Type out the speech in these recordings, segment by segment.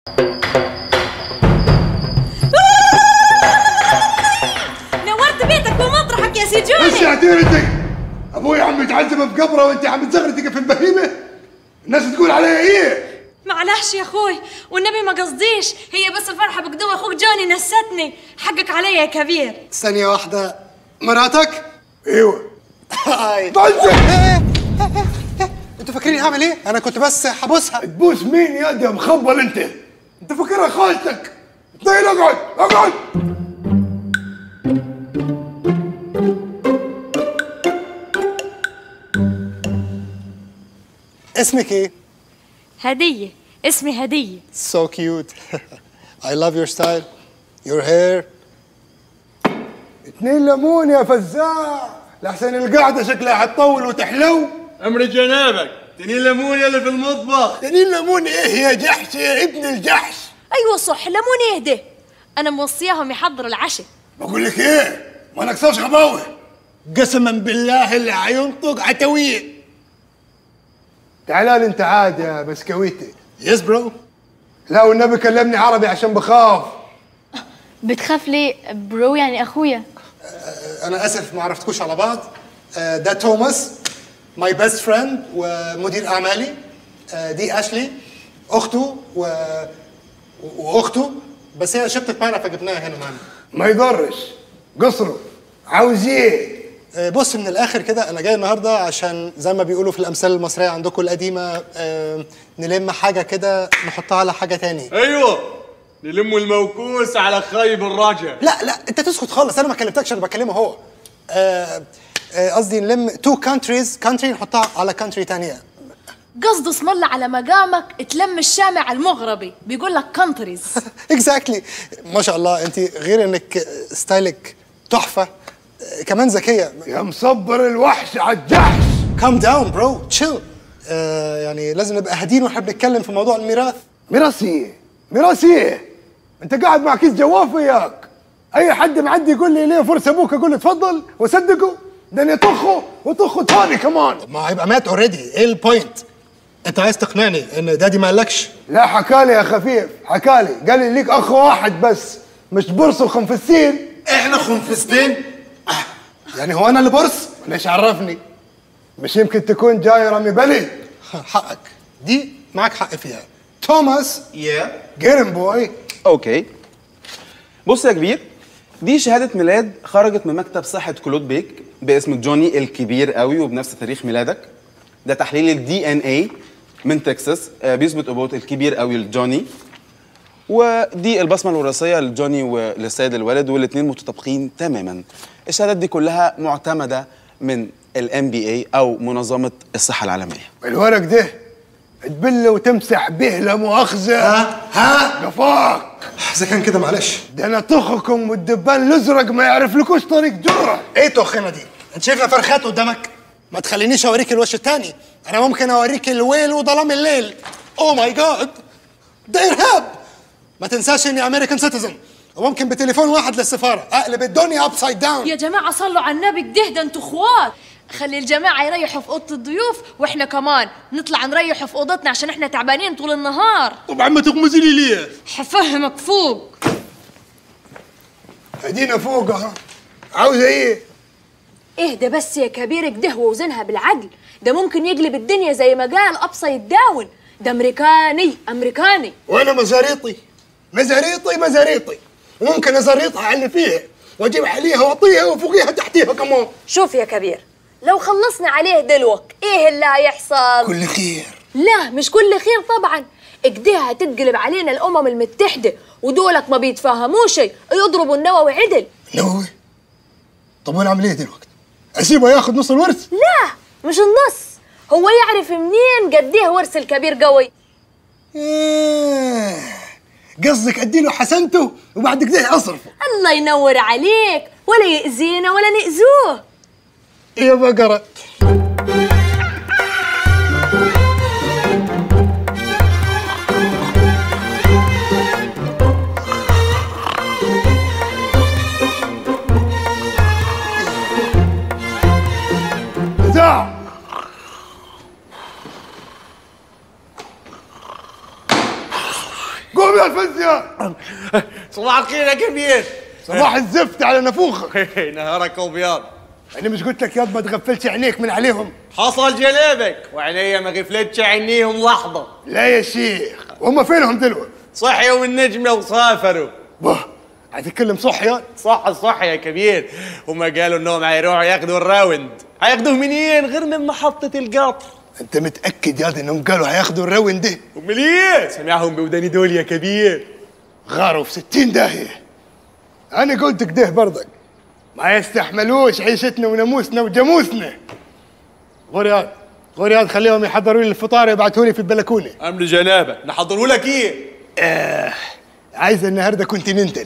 نورت بيتك بمطرحك يا سي بس جوني يا عتيرتك ابوي عم يتعذب في قبره وانت عم تزغرتك في البهيمه الناس تقول عليها ايه معلش يا اخوي والنبي ما قصديش هي بس الفرحه بقدوم اخوك جوني نستني حقك علي يا كبير ثانية واحدة مراتك؟ ايوه هاي طنجة انتوا فاكرين هعمل ايه؟ انا كنت بس حبوسها تبوس مين يا دي يا مخبل انت انت فاكرها خالتك طيب اقعد اقعد اسمك ايه؟ هديه اسمي هديه So cute. I love your style. Your hair. اتنين ليمون يا فزاع لحسن القعده شكلها حتطول وتحلو امر جنابك تنين ليمون يلي في المطبخ اتنين ليمون ايه يا جحش يا ابن الجحش ايوه صح لمون يهدي انا موصياهم يحضروا العشاء بقول لك ايه ما نكسرش غباوه قسما بالله اللي حينطق عتويه تعال انت عاد يا بسكويتي Yes bro. لا والنبي كلمني عربي عشان بخاف بتخاف ليه برو يعني اخويا انا اسف ما عرفتكوش على بعض. آه، ده توماس ماي بيست فريند ومدير اعمالي. آه، دي اشلي اخته و... واخته بس هي شبطت معنا فجبناها هنا معنا. ما يضرش قصره عاوز ايه آه، بص من الاخر كده انا جاي النهارده عشان زي ما بيقولوا في الامثال المصريه عندكم القديمه آه، نلم حاجه كده نحطها على حاجه تاني ايوه نلموا الموكوس على خايب الرجا لا لا انت تسكت خالص انا ما كلمتكش انا بكلمه هو آه، آه، قصدي نلم تو كانتريز كانتري نحطها على كانتري تانية قصده اسم الله على مقامك تلم الشامع المغربي بيقول لك كونتريز اكزاكتلي ما شاء الله انت غير انك ستايلك تحفه آه، كمان ذكيه يا مصبر الوحش على الجحش كام داون برو تشيل يعني لازم نبقى هادين واحنا بنتكلم في موضوع الميراث ميراث ايه ميراث ايه انت قاعد مع كيس جواف وياك اي حد معدي يقول لي ليه فرصه ابوك اقول له اتفضل واصدقه ده أنا طخه وطخه تاني كمان ما هيبقى مات اوريدي ايه البوينت انت عايز تقنعني ان دادي ما قالكش لا حكالي يا خفيف حكالي قال لي ليك اخ واحد بس مش برص وخنفسين احنا خنفسين يعني هو انا اللي برص ليش عرفني مش يمكن تكون جاي رامي بلي حقك دي معاك حق فيها توماس يا جيرن بوي اوكي بص يا كبير دي شهادة ميلاد خرجت من مكتب صحة كلود بيك باسم جوني الكبير قوي وبنفس تاريخ ميلادك ده تحليل الدي ان اي من تكساس آه، بيثبت ابوة الكبير قوي لجوني ودي البصمة الوراثية لجوني وللسيد الوالد والاثنين متطابقين تماما الشهادات دي كلها معتمدة من الام بي اي او منظمة الصحة العالمية الورق ده تبل وتمسح به لا مؤاخذه ها ها قفاك اذا كان كده معلش ده انا طخكم والدبان الازرق ما يعرف لكوش طريق جره ايه تخنا دي انت شايفها فرخات قدامك ما تخلينيش اوريك الوش التاني انا ممكن اوريك الويل وظلام الليل اوه ماي جاد ده ارهاب ما تنساش اني امريكان سيتيزن وممكن بتليفون واحد للسفاره اقلب الدنيا ابسايد داون يا جماعة صلوا على النبي كده ده انتوا اخوات خلي الجماعة يريحوا في أوضة الضيوف واحنا كمان نطلع نريحوا في أوضتنا عشان احنا تعبانين طول النهار طبعا ما تغمزي لي ليه حفهمك فوق ادينا فوق ها عاوزه ايه اهدى بس يا كبير كده ووزنها بالعدل ده ممكن يقلب الدنيا زي ما قال ابسايد داون ده امريكاني امريكاني وانا مزاريطي مزاريطي مزاريطي وممكن ازريطها على اللي فيها واجيب عليها واطيها وفوقيها تحتيها كمان شوف يا كبير لو خلصنا عليه دلوك ايه اللي هيحصل كل خير لا مش كل خير طبعا اكديه هتتقلب علينا الامم المتحده ودولك ما بيتفاهموش يضربوا النووي عدل نووي طب وانا اعمل ايه دلوقتي اسيبه ياخذ نص الورث لا مش النص هو يعرف منين قديه ورث الكبير قوي آه، قصدك اديله حسنته وبعد كده اصرفه الله ينور عليك ولا يأذينا ولا نأذوه يا بقرة زع قوم يا الفزة صباح الخير يا كبير صباح الزفت على نفوخك نهارك ابيض انا مش قلت لك ياض ما تغفلش عينيك من عليهم حصل جلابك وعينيا ما غفلتش عينيهم لحظه لا يا شيخ وهم فينهم دلوقتي صحيوا من نجمه وسافروا باه هتتكلم صح يا صح صح يا كبير هما قالوا انهم هيروحوا ياخدوا الراوند هياخدوه منين غير من محطة القطر انت متاكد يا انهم قالوا هياخدوا الراوند ده امال ايه سامعهم بوداني دول يا كبير غاروا في ستين داهية أنا قلت كده برضك ما يستحملوش عيشتنا وناموسنا وجاموسنا غرياد غرياد خليهم يحضروا لي الفطار يبعتوا لي في البلكونة امر جنابه نحضروا لك ايه عايز النهارده كونتيننتال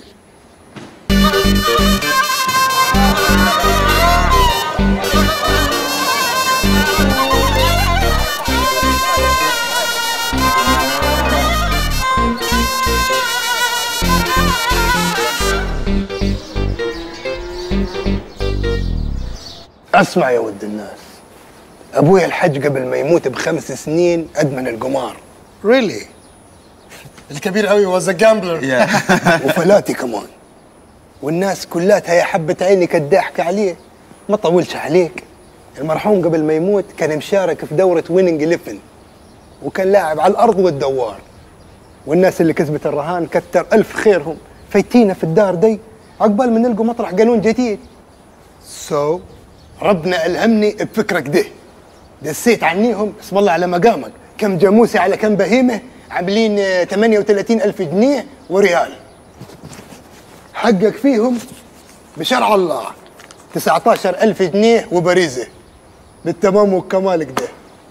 اسمع يا ود الناس ابويا الحج قبل ما يموت بخمس سنين ادمن القمار ريلي الكبير قوي was a gambler وفلاتي كمان والناس كلاتها يا حبة عيني كانت ضاحكة عليه ما طولش عليك المرحوم قبل ما يموت كان مشارك في دورة ويننج إليفن وكان لاعب على الأرض والدوار والناس اللي كسبت الرهان كتر ألف خيرهم فايتينا في الدار دي عقبال ما نلقوا مطرح قانون جديد سو so, ربنا ألهمني بفكرة كده دسيت عنيهم اسم الله على مقامك كم جاموسة على كم بهيمة عاملين آه، 38 ألف جنيه وريال حقك فيهم بشرع الله 19 ألف جنيه وبريزة بالتمام والكمال كده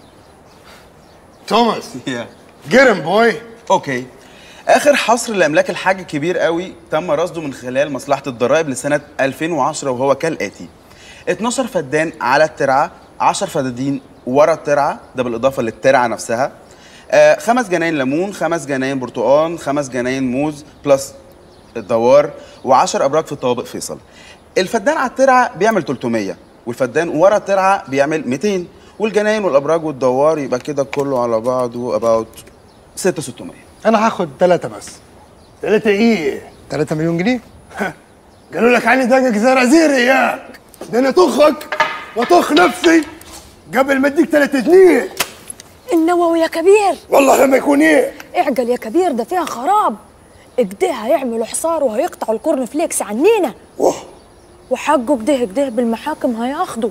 توماس جرم بوي اوكي اخر حصر لاملاك الحاج كبير قوي تم رصده من خلال مصلحه الضرائب لسنه 2010 وهو كالاتي 12 فدان على الترعه 10 فدادين ورا الترعه ده بالاضافه للترعه نفسها آه خمس جناين ليمون خمس جناين برتقال خمس جناين موز بلس الدوار و10 ابراج في طوابق فيصل الفدان على الترعه بيعمل 300 والفدان ورا الترعه بيعمل 200 والجناين والابراج والدوار يبقى كده كله على بعضه اباوت 6600 أنا هاخد ثلاثة بس ثلاثة إيه؟ ثلاثة مليون جنيه؟ قالوا لك عني دقق زرازير إياك ده أنا طخك وطخ نفسي قبل ما أديك ثلاثة جنيه النووي يا كبير والله لما يكون إيه؟ اعقل يا كبير ده فيها خراب اكده هيعملوا حصار وهيقطعوا الكورن فليكس عنينا واه وحقه كده كده بالمحاكم هياخدوا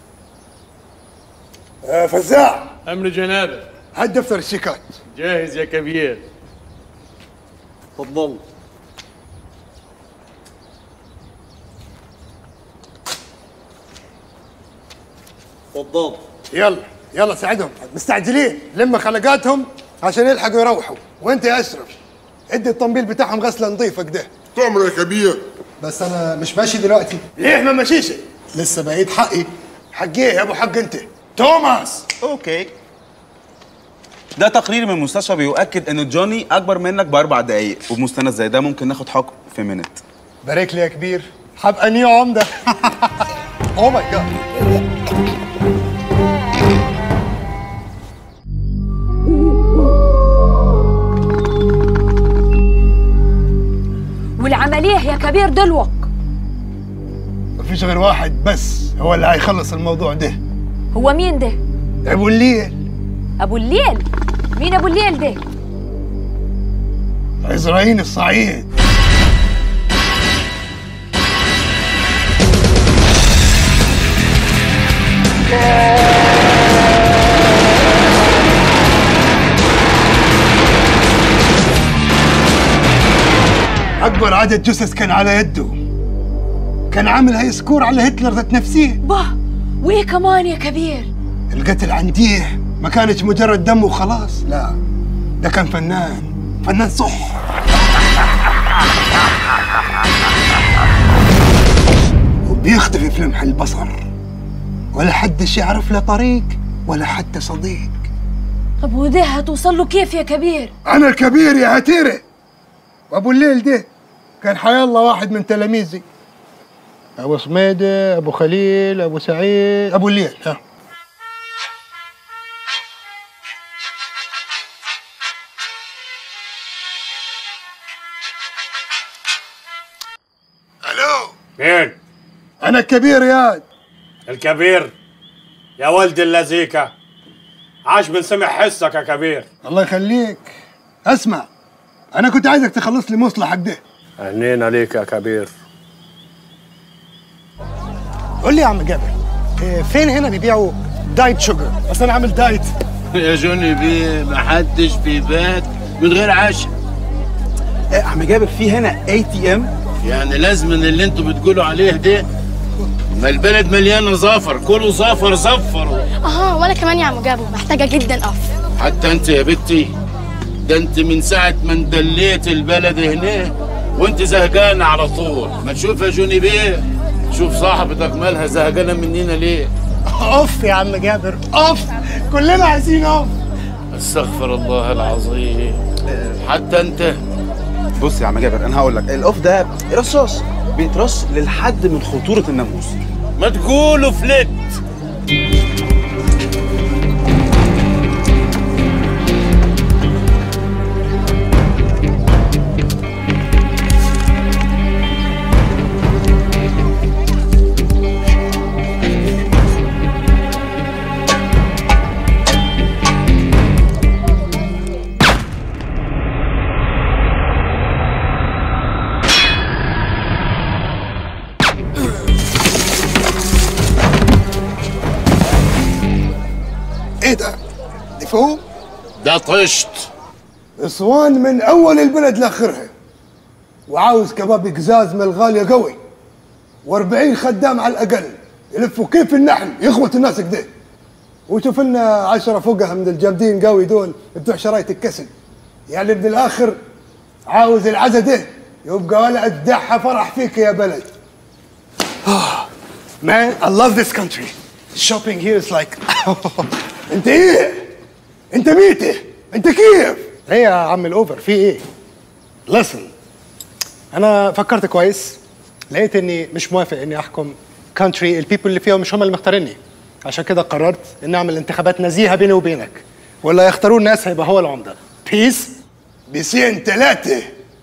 آه فزاع امر جنابه هات دفتر الشيكات جاهز يا كبير تفضل تفضل يلا يلا ساعدهم مستعجلين لما خلقاتهم عشان يلحقوا يروحوا وانت يا اشرف ادي الطنبيل بتاعهم غسله نظيفه كده تؤمر يا كبير بس انا مش ماشي دلوقتي ليه ما مشيش لسه بقيت حقي حق ايه يا ابو حق انت توماس اوكي ده تقرير من المستشفى بيؤكد ان جوني اكبر منك باربع دقايق وبمستند زي ده ممكن ناخد حكم في منت بارك لي يا كبير حبقى نيو عمده اوه ماي جاد والعمليه يا كبير دلوك مفيش غير واحد بس هو اللي هيخلص الموضوع ده هو مين ده ابو الليل ابو الليل مين ابو الليل ده عزرائيل الصعيد أكبر عدد جثث كان على يده كان عامل هاي سكور على هتلر ذات نفسيه باه وايه كمان يا كبير القتل عنديه ما كانش مجرد دم وخلاص لا ده كان فنان فنان صح وبيختفي في لمح البصر ولا حدش يعرف له طريق ولا حتى صديق طب وده هتوصل له كيف يا كبير انا الكبير يا عتيرة وابو الليل ده كان حي الله واحد من تلاميذي ابو صميدة ابو خليل ابو سعيد ابو الليل ها مين؟ انا الكبير ياد الكبير يا ولد اللذيكة عاش من سمع حسك يا كبير الله يخليك اسمع انا كنت عايزك تخلص لي مصلحك ده هنينا ليك يا كبير قول لي يا عم جابر إيه، فين هنا بيبيعوا دايت شوجر بس انا عامل دايت يا جوني بيه محدش بيبات من غير عشاء آه، عم جابر في هنا اي تي ام يعني لازم من اللي انتوا بتقولوا عليه ده ما البلد مليانه زفر كله زفر زفر اها وانا كمان يا عم جابو محتاجه جدا اقف حتى انت يا بنتي ده انت من ساعه ما اندليت البلد هنا وانت زهقانه على طول ما تشوف يا جوني بيه شوف صاحبتك مالها زهقانه مننا ليه اوف يا عم جابر اوف كلنا عايزين اوف استغفر الله العظيم حتى انت بص يا عم جابر انا هقول لك الاوف ده رشاش بيترش للحد من خطوره الناموس ما تقولوا فلت ايه ده؟ دي فوق؟ ده طشت اسوان من اول البلد لاخرها وعاوز كباب قزاز من الغاليه قوي و40 خدام على الاقل يلفوا كيف النحل يخبط الناس كده وشوف لنا عشرة فوقها من الجامدين قوي دول بتوع شرايط الكسل يعني من الاخر عاوز العزا ده يبقى ولا ادعها فرح فيك يا بلد Man, I love this country. Shopping here is like انت ايه؟ انت ميته؟ انت كيف؟ ايه يا عم الاوفر في ايه؟ listen انا فكرت كويس لقيت اني مش موافق اني احكم كونتري البيبل اللي فيها مش هم اللي مختاريني عشان كده قررت اني اعمل انتخابات نزيهه بيني وبينك ولا يختارون ناس هيبقى هو العمده بيس بيسين ثلاثه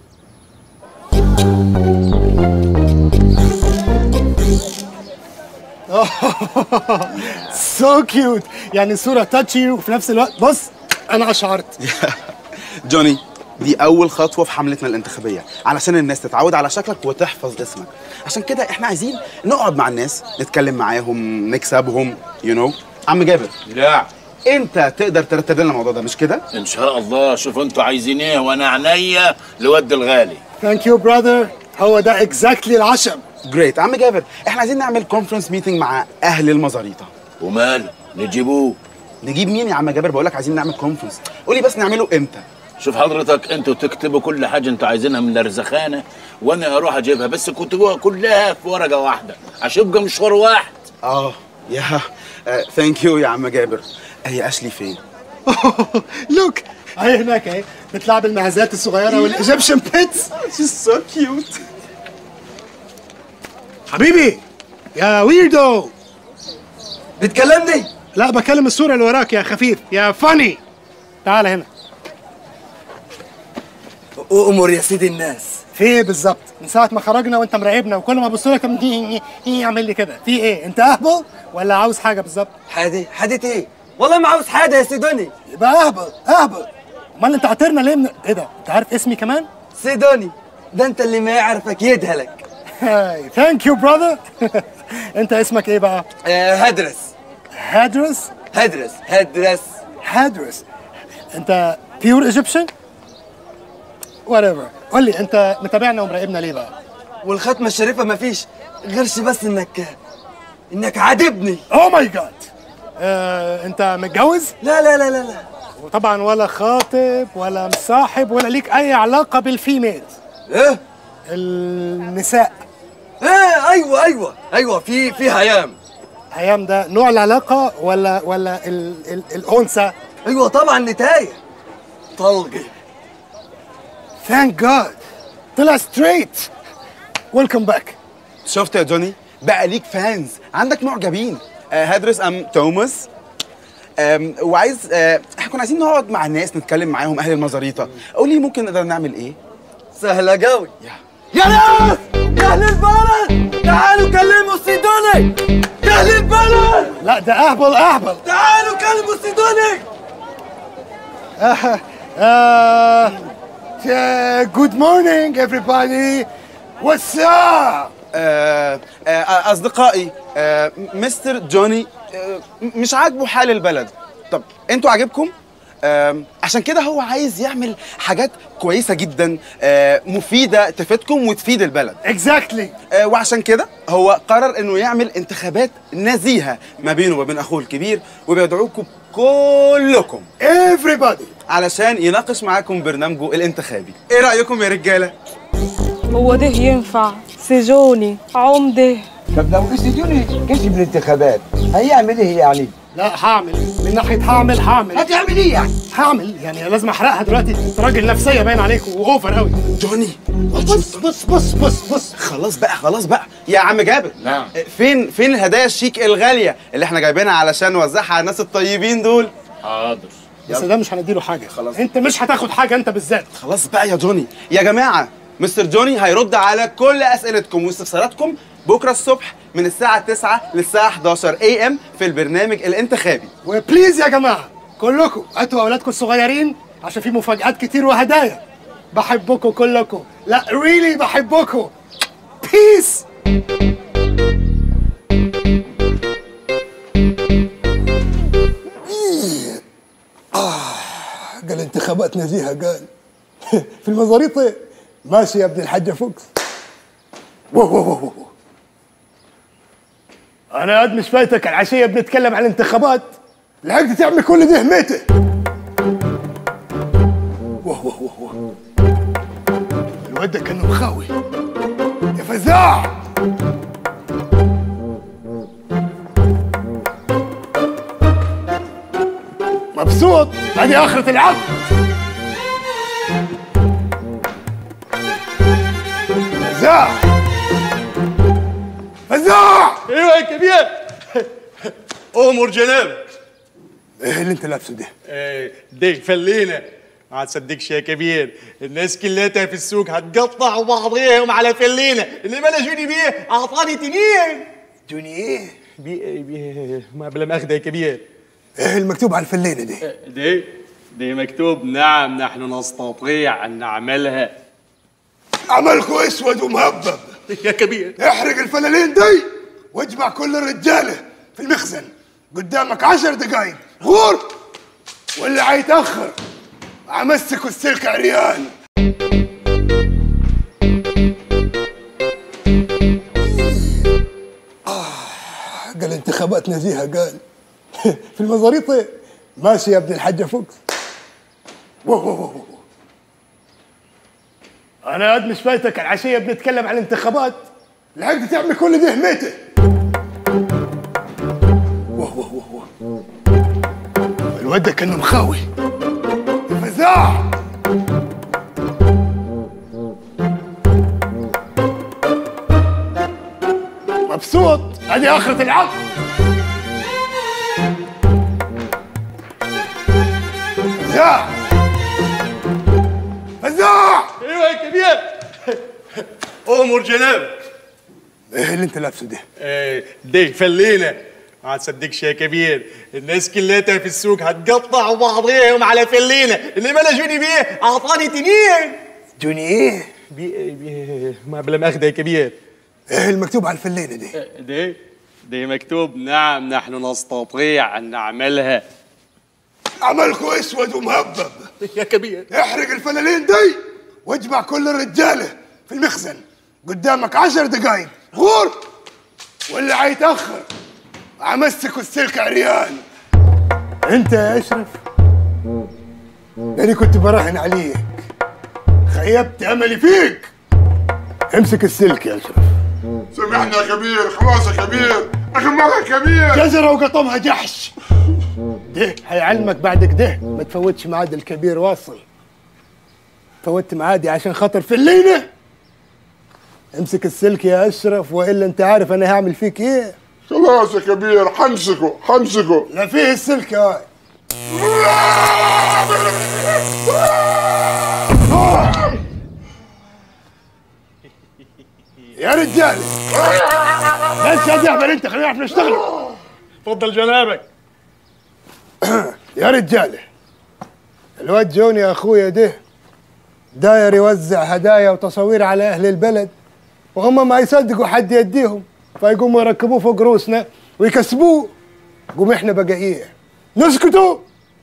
سو كيوت يعني صوره تاتشي وفي نفس الوقت بص انا اشعرت جوني دي اول خطوه في حملتنا الانتخابيه علشان الناس تتعود على شكلك وتحفظ اسمك عشان كده احنا عايزين نقعد مع الناس نتكلم معاهم نكسبهم يو you نو know. عم جابر لا انت تقدر ترتب لنا الموضوع ده مش كده ان شاء الله شوفوا انتوا عايزين ايه وانا عينيا لود الغالي ثانك يو براذر هو ده اكزاكتلي العشم جريت عم جابر احنا عايزين نعمل كونفرنس ميتنج مع اهل المزاريطه وماله نجيبوه نجيب مين يا عم جابر بقول لك عايزين نعمل كونفرنس قولي بس نعمله امتى شوف حضرتك انتوا تكتبوا كل حاجه انتوا عايزينها من الرزخانه وانا اروح اجيبها بس كتبوها كلها في ورقه واحده عشان يبقى مشوار واحد اه يا ثانك يو يا عم جابر هي اشلي فين لوك اهي هناك اهي بتلعب المعزات الصغيره والايجيبشن بيتس She's so cute حبيبي يا ويردو بتكلمني؟ لا بكلم الصوره اللي وراك يا خفيف يا فاني تعال هنا أؤمر يا سيدي الناس في ايه بالظبط من ساعه ما خرجنا وانت مراقبنا وكل ما ابص لك يعمل لي كده في ايه انت اهبل ولا عاوز حاجه بالظبط حادي حادي ايه؟ والله ما عاوز حاجة يا سيدوني يبقى اهبل اهبل امال انت عطرنا ليه من ايه ده انت عارف اسمي كمان سيدوني ده انت اللي ما يعرفك يدهلك ثانك يو براذر انت اسمك ايه بقى آه هدرس هادرس هدرس هدرس هادرس انت بيور ايجيبشن وات ايفر قول لي انت متابعنا ومراقبنا ليه بقى والختمة الشريفة ما فيش غيرش بس انك انك عاجبني اوه ماي جاد انت متجوز لا لا لا لا لا وطبعا ولا خاطب ولا مصاحب ولا ليك اي علاقه بالفيميلز ايه النساء ايه ايوه ايوه ايوه في في هيام هيام ده نوع العلاقه ولا ولا ال ال الانثى ايوه طبعا نتايه طلقه ثانك جاد طلع ستريت ويلكم باك شفت يا جوني بقى ليك فانز عندك معجبين آه هدرس ام توماس آم، وعايز آه، احنا كنا عايزين نقعد مع الناس نتكلم معاهم اهل المزاريطه قولي ممكن نقدر نعمل ايه سهله قوي يا ناس يا اهل البلد تعالوا كلموا سيدوني اهل البلد لا ده اهبل اهبل تعالوا كلموا سيدوني جود مورنينج everybody واتس اب آه، آه، اصدقائي آه، مستر جوني آه، مش عاجبه حال البلد طب انتوا عاجبكم آم، عشان كده هو عايز يعمل حاجات كويسه جدا آه، مفيده تفيدكم وتفيد البلد اكزاكتلي آه، وعشان كده هو قرر انه يعمل انتخابات نزيهه ما بينه وبين اخوه الكبير وبيدعوكم كلكم everybody علشان يناقش معاكم برنامجه الانتخابي ايه رايكم يا رجاله هو ده ينفع سجوني عمده طب لو السجوني كسب الانتخابات هيعمل ايه يعني؟ لا هعمل من ناحيه هعمل هعمل هتعمل ايه يعني؟ هعمل يعني لازم احرقها دلوقتي انت راجل نفسيه باين عليك واوفر قوي جوني بص بص بص بص بص خلاص بقى خلاص بقى يا عم جابر نعم فين فين الهدايا الشيك الغاليه اللي احنا جايبينها علشان نوزعها على الناس الطيبين دول حاضر بس ده مش هنديله حاجه خلاص انت مش هتاخد حاجه انت بالذات خلاص بقى يا جوني يا جماعه مستر جوني هيرد على كل اسئلتكم واستفساراتكم بكره الصبح من الساعه 9 للساعه 11 اي ام في البرنامج الانتخابي وبليز يا جماعه كلكم هاتوا اولادكم الصغيرين عشان في مفاجآت كتير وهدايا بحبكم كلكم لا ريلي بحبكم بيس قال انتخابات نزيهه قال في المزاريطه ماشي يا ابن الحاجه فوكس وو وو وو وو. انا قد مش فايتك العشيه بنتكلم عن الانتخابات لحقت تعمل كل ده هميته واه واه واه واه. الواد ده كان مخاوي يا فزاع مبسوط ادي اخرة العقد فزاع فزاع ايوه يا كبير امر جناب ايه اللي انت لابسه ده إيه، دي فلينا ما تصدقش يا كبير الناس كلها في السوق هتقطع بعضيهم على فلينا انما انا جوني بيه اعطاني تنين جوني ايه بيه بيه ما بلا ماخذه يا كبير ايه المكتوب على الفلينه دي دي دي مكتوب نعم نحن نستطيع ان نعملها عملكوا اسود ومهبب يا كبير احرق الفلالين دي واجمع كل الرجاله في المخزن قدامك عشر دقايق غور واللي هيتاخر امسكوا السلك عريان آه، قال انتخابات نزيهه قال في المزاريطه ماشي يا ابن الحاجه فوكس وو وو وو وو. انا قد مش فايتك العشيه بنتكلم عن الانتخابات لحقت تعمل كل ده هميته واه واه واه واه. الواد ده كان مخاوي فزاع مبسوط ادي اخرة العقد فزاع فزاع ايوه يا كبير امر جناب ايه اللي انت لابسه ده إيه، دي فلينا ما تصدقش يا كبير الناس كلها في السوق هتقطع بعضيهم على فلينا انما انا جوني بيه اعطاني تنين جوني ايه بيه بيه ما بلا ماخذه يا كبير ايه المكتوب على الفلينه دي دي دي مكتوب نعم نحن نستطيع ان نعملها عملكوا اسود ومهبب يا كبير احرق الفلالين دي واجمع كل الرجاله في المخزن قدامك عشر دقايق غور واللي هيتاخر امسكوا السلك عريان انت يا اشرف يعني كنت براهن عليك خيبت املي فيك امسك السلك يا اشرف سامحنا يا كبير خلاص يا كبير اخر مره يا كبير جزرة وقطمها جحش ده هيعلمك بعد كده ما تفوتش ميعاد الكبير واصل فوتت معادي عشان خاطر في الليلة امسك السلك يا اشرف والا انت عارف انا هعمل فيك ايه خلاص يا كبير حمسكه حمسكه لا فيه السلك يا يا رجال بس يا جهبل انت خلينا نعرف نشتغل تفضل جنابك يا رجاله الواد جوني اخويا ده داير يوزع هدايا وتصاوير على اهل البلد وهم ما يصدقوا حد يديهم فيقوموا يركبوه فوق روسنا ويكسبوه قوم احنا بقى ايه نسكتوا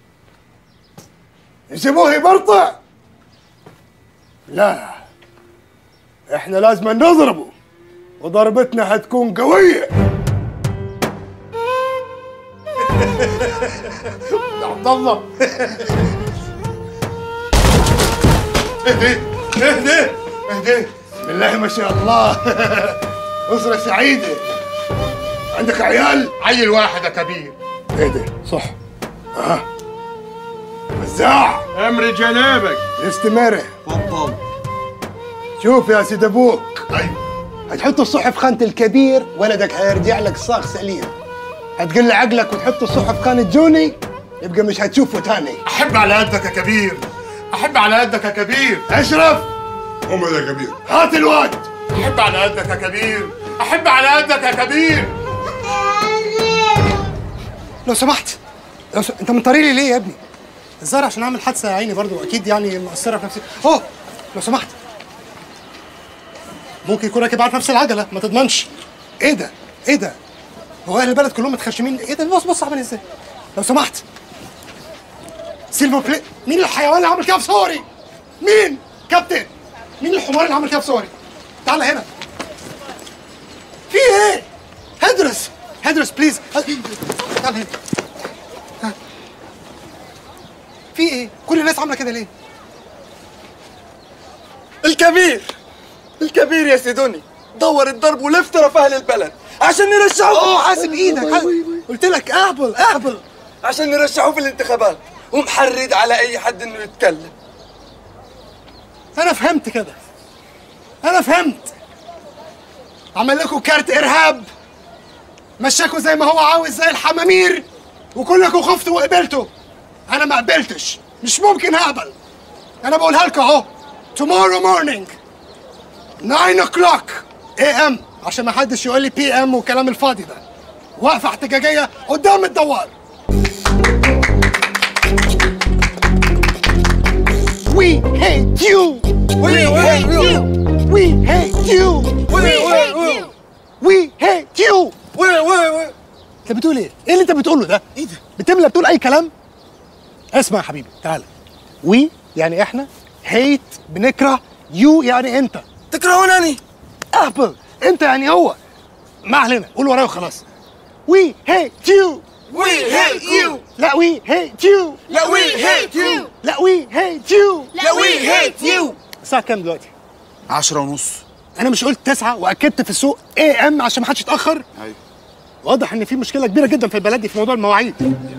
نسيبوه يبرطع لا احنا لازم نضربه وضربتنا حتكون قويه عبد الله اهدي اهدي اهدي بسم الله ما شاء الله اسره سعيده عندك عيال عيل واحد يا كبير اهدي صح ها وزاع امر جنابك استمر تفضل شوف يا سيد ابوك ايوه هتحط الصحف خانة الكبير ولدك هيرجع لك صاغ سليم هتقل عقلك وتحط الصحف خانة جوني يبقى مش هتشوفه تاني احب على قدك يا كبير احب على قدك يا كبير اشرف هم يا كبير هات الواد احب على قدك يا كبير احب على قدك يا كبير لو سمحت لو س... انت منطري لي ليه يا ابني الظاهر عشان اعمل حادثه يا عيني برضو اكيد يعني مؤثره في نفسي اوه لو سمحت ممكن يكون راكب على نفس العجله ما تضمنش ايه ده ايه ده هو اهل البلد كلهم متخشمين ايه ده بص بص عامل ازاي لو سمحت سيلفر بلاي مين الحيوان اللي عمل كده في صوري مين كابتن مين الحمار اللي عمل كده في صوري تعال هنا في ايه هدرس هدرس بليز تعال هنا ها. في ايه كل الناس عامله كده ليه الكبير الكبير يا سيدوني دور الضرب ولف طرف اهل البلد عشان نرشحوه اوه حاسب ايدك حاسب. قلت لك اهبل اهبل عشان نرشحوه في الانتخابات ومحرض على اي حد انه يتكلم انا فهمت كده انا فهمت عمل لكم كارت ارهاب مشاكوا زي ما هو عاوز زي الحمامير وكلكم خفتوا وقبلتوا انا ما قبلتش مش ممكن هقبل انا بقولها لكم اهو tomorrow morning 9 o'clock am عشان ما حدش يقول لي بي ام والكلام الفاضي ده واقفه احتجاجيه قدام الدوار We hate you. We hate you. We hate you. We hate you. We hate you. وي وي وي انت بتقول ايه؟ ايه اللي انت بتقوله ده؟ ايه ده؟ بتملى بتقول اي كلام؟ اسمع يا حبيبي تعالى. وي يعني احنا هيت بنكره يو يعني انت تكرهونني اهبل انت يعني هو ما علينا قول ورايا وخلاص. We hate you. We hate you. لا we hate you. لا we hate you. لا we hate you. لا we hate you. الساعة كام دلوقتي؟ عشرة ونص انا مش قلت تسعة واكدت في السوق اي ام عشان ما حدش يتاخر ايوه واضح ان في مشكله كبيره جدا في البلد دي في موضوع المواعيد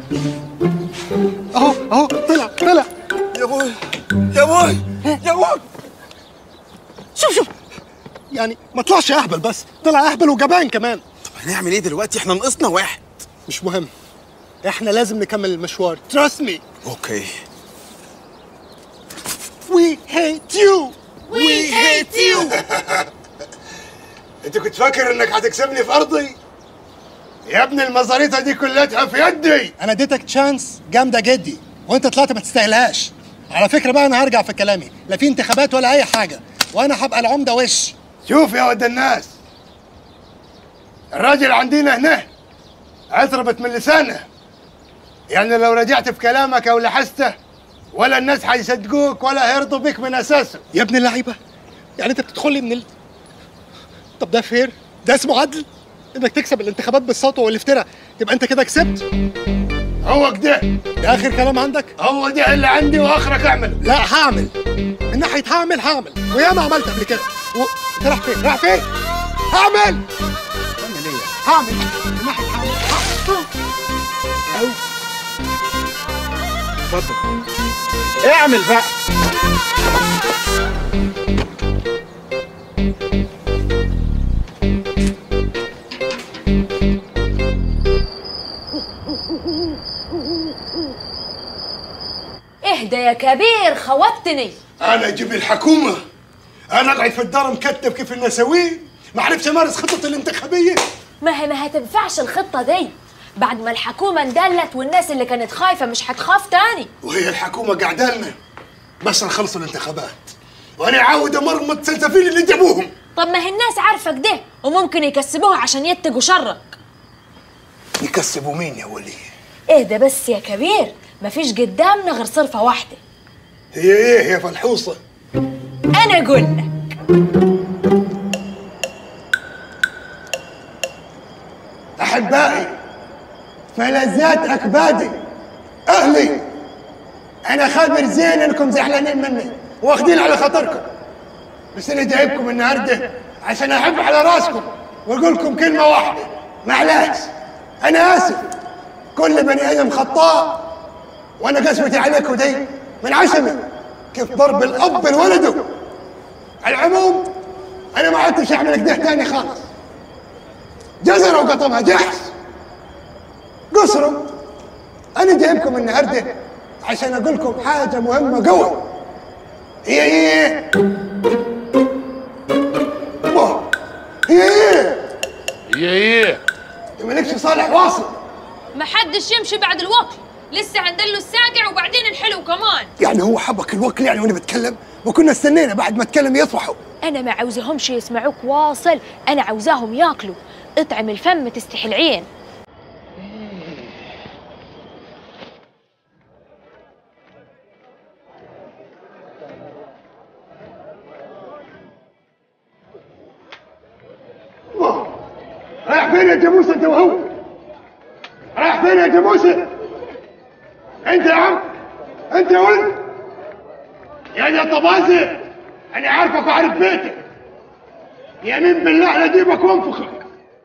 اهو اهو طلع طلع يا بوي يا بوي يا بوي شوف شوف يعني ما طلعش اهبل بس طلع اهبل وجبان كمان طب هنعمل ايه دلوقتي احنا ناقصنا واحد مش مهم احنا لازم نكمل المشوار trust me اوكي we hate you We hate you. انت كنت فاكر انك هتكسبني في ارضي يا ابني المزاريطه دي كلها في يدي انا اديتك تشانس جامده جدي وانت طلعت ما تستاهلهاش على فكره بقى انا هرجع في كلامي لا في انتخابات ولا اي حاجه وانا هبقى العمده وش شوف يا ود الناس الراجل عندنا هنا عطربت من لسانه يعني لو رجعت في كلامك او لحسته ولا الناس هيصدقوك ولا هيرضوا بيك من اساسه يا ابن اللعيبه يعني انت بتدخل لي من ال... طب ده فير ده اسمه عدل انك تكسب الانتخابات بالسطو والافتراء يبقى انت كده كسبت هو كده ده اخر كلام عندك هو ده اللي عندي واخرك اعمله لا هعمل من ناحيه هعمل هعمل وياما عملت قبل كده و... انت رايح فين رايح فين هعمل هعمل ايه هعمل من ناحيه هعمل هعمل. أو. اتفضل اعمل بقى اهدى يا كبير خوتني انا اجيب الحكومه انا اقعد في الدار مكتف كيف النسوين ما عرفش امارس خطتي الانتخابيه ما هي ما هتنفعش الخطة دي بعد ما الحكومة اندلت والناس اللي كانت خايفة مش هتخاف تاني وهي الحكومه قاعده لنا بس نخلص الانتخابات وانا عاود امرمط سلسفيل اللي جابوهم طب ما هي الناس عارفة كده وممكن يكسبوها عشان يتقوا شرك يكسبوا مين يا ولي ايه ده بس يا كبير مفيش قدامنا غير صرفة واحدة هي ايه يا فلحوصه انا اقول لك احبائي فلذات اكبادي اهلي انا خابر زين انكم زعلانين مني واخدين على خاطركم بس انا جايبكم النهارده عشان احب على راسكم واقول لكم كلمه واحده معلش انا اسف كل بني ادم خطاء وانا قسوتي عليكم دي من عشمي كيف ضرب الاب لولده على العموم انا ما عدتش اعمل كده تاني خالص جزرة وقطمها جحس قصروا انا جايبكم النهارده عشان اقول لكم حاجه مهمه قوي هي هي أوه. هي هي هي ايه مالكش صالح واصل ما حدش يمشي بعد الوكل لسه هندله الساقع وبعدين الحلو كمان يعني هو حبك الوكل يعني وانا بتكلم وكنا استنينا بعد ما اتكلم يصبحوا انا ما عاوزاهمش يسمعوك واصل انا عاوزاهم ياكلوا اطعم الفم تستحي العين رايح فين يا جاموسه انت وهو رايح فين يا جاموسه انت يا عم انت يا ولد يا يا طبازه انا عارفك وعارف بيتك يمين بالله لا اجيبك وانفخك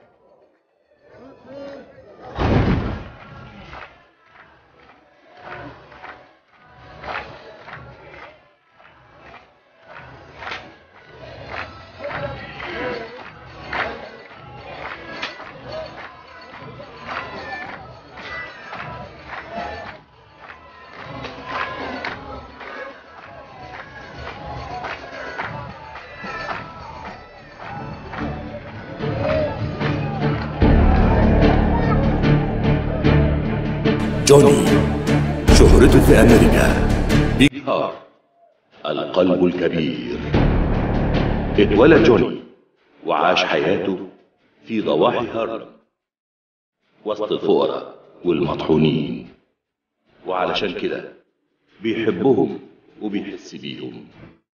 جوني شهرته في أمريكا بيج هارت القلب الكبير اتولد جوني وعاش حياته في ضواحي هارلم وسط الفقراء والمطحونين وعلشان كده بيحبهم وبيحس بيهم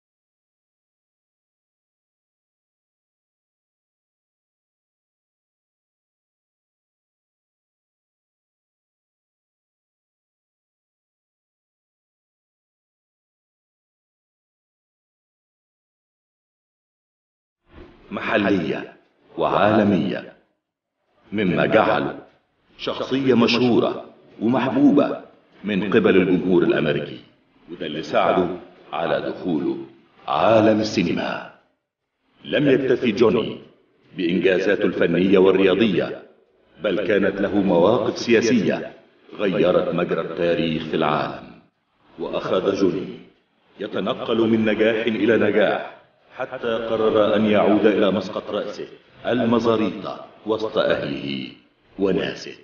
محلية وعالمية مما جعله شخصية مشهورة ومحبوبة من قبل الجمهور الأمريكي وده اللي ساعده على دخوله عالم السينما لم يكتفي جوني بإنجازاته الفنية والرياضية بل كانت له مواقف سياسية غيرت مجرى التاريخ في العالم وأخذ جوني يتنقل من نجاح إلى نجاح حتى قرر أن يعود إلى مسقط رأسه المزاريطة وسط أهله وناسه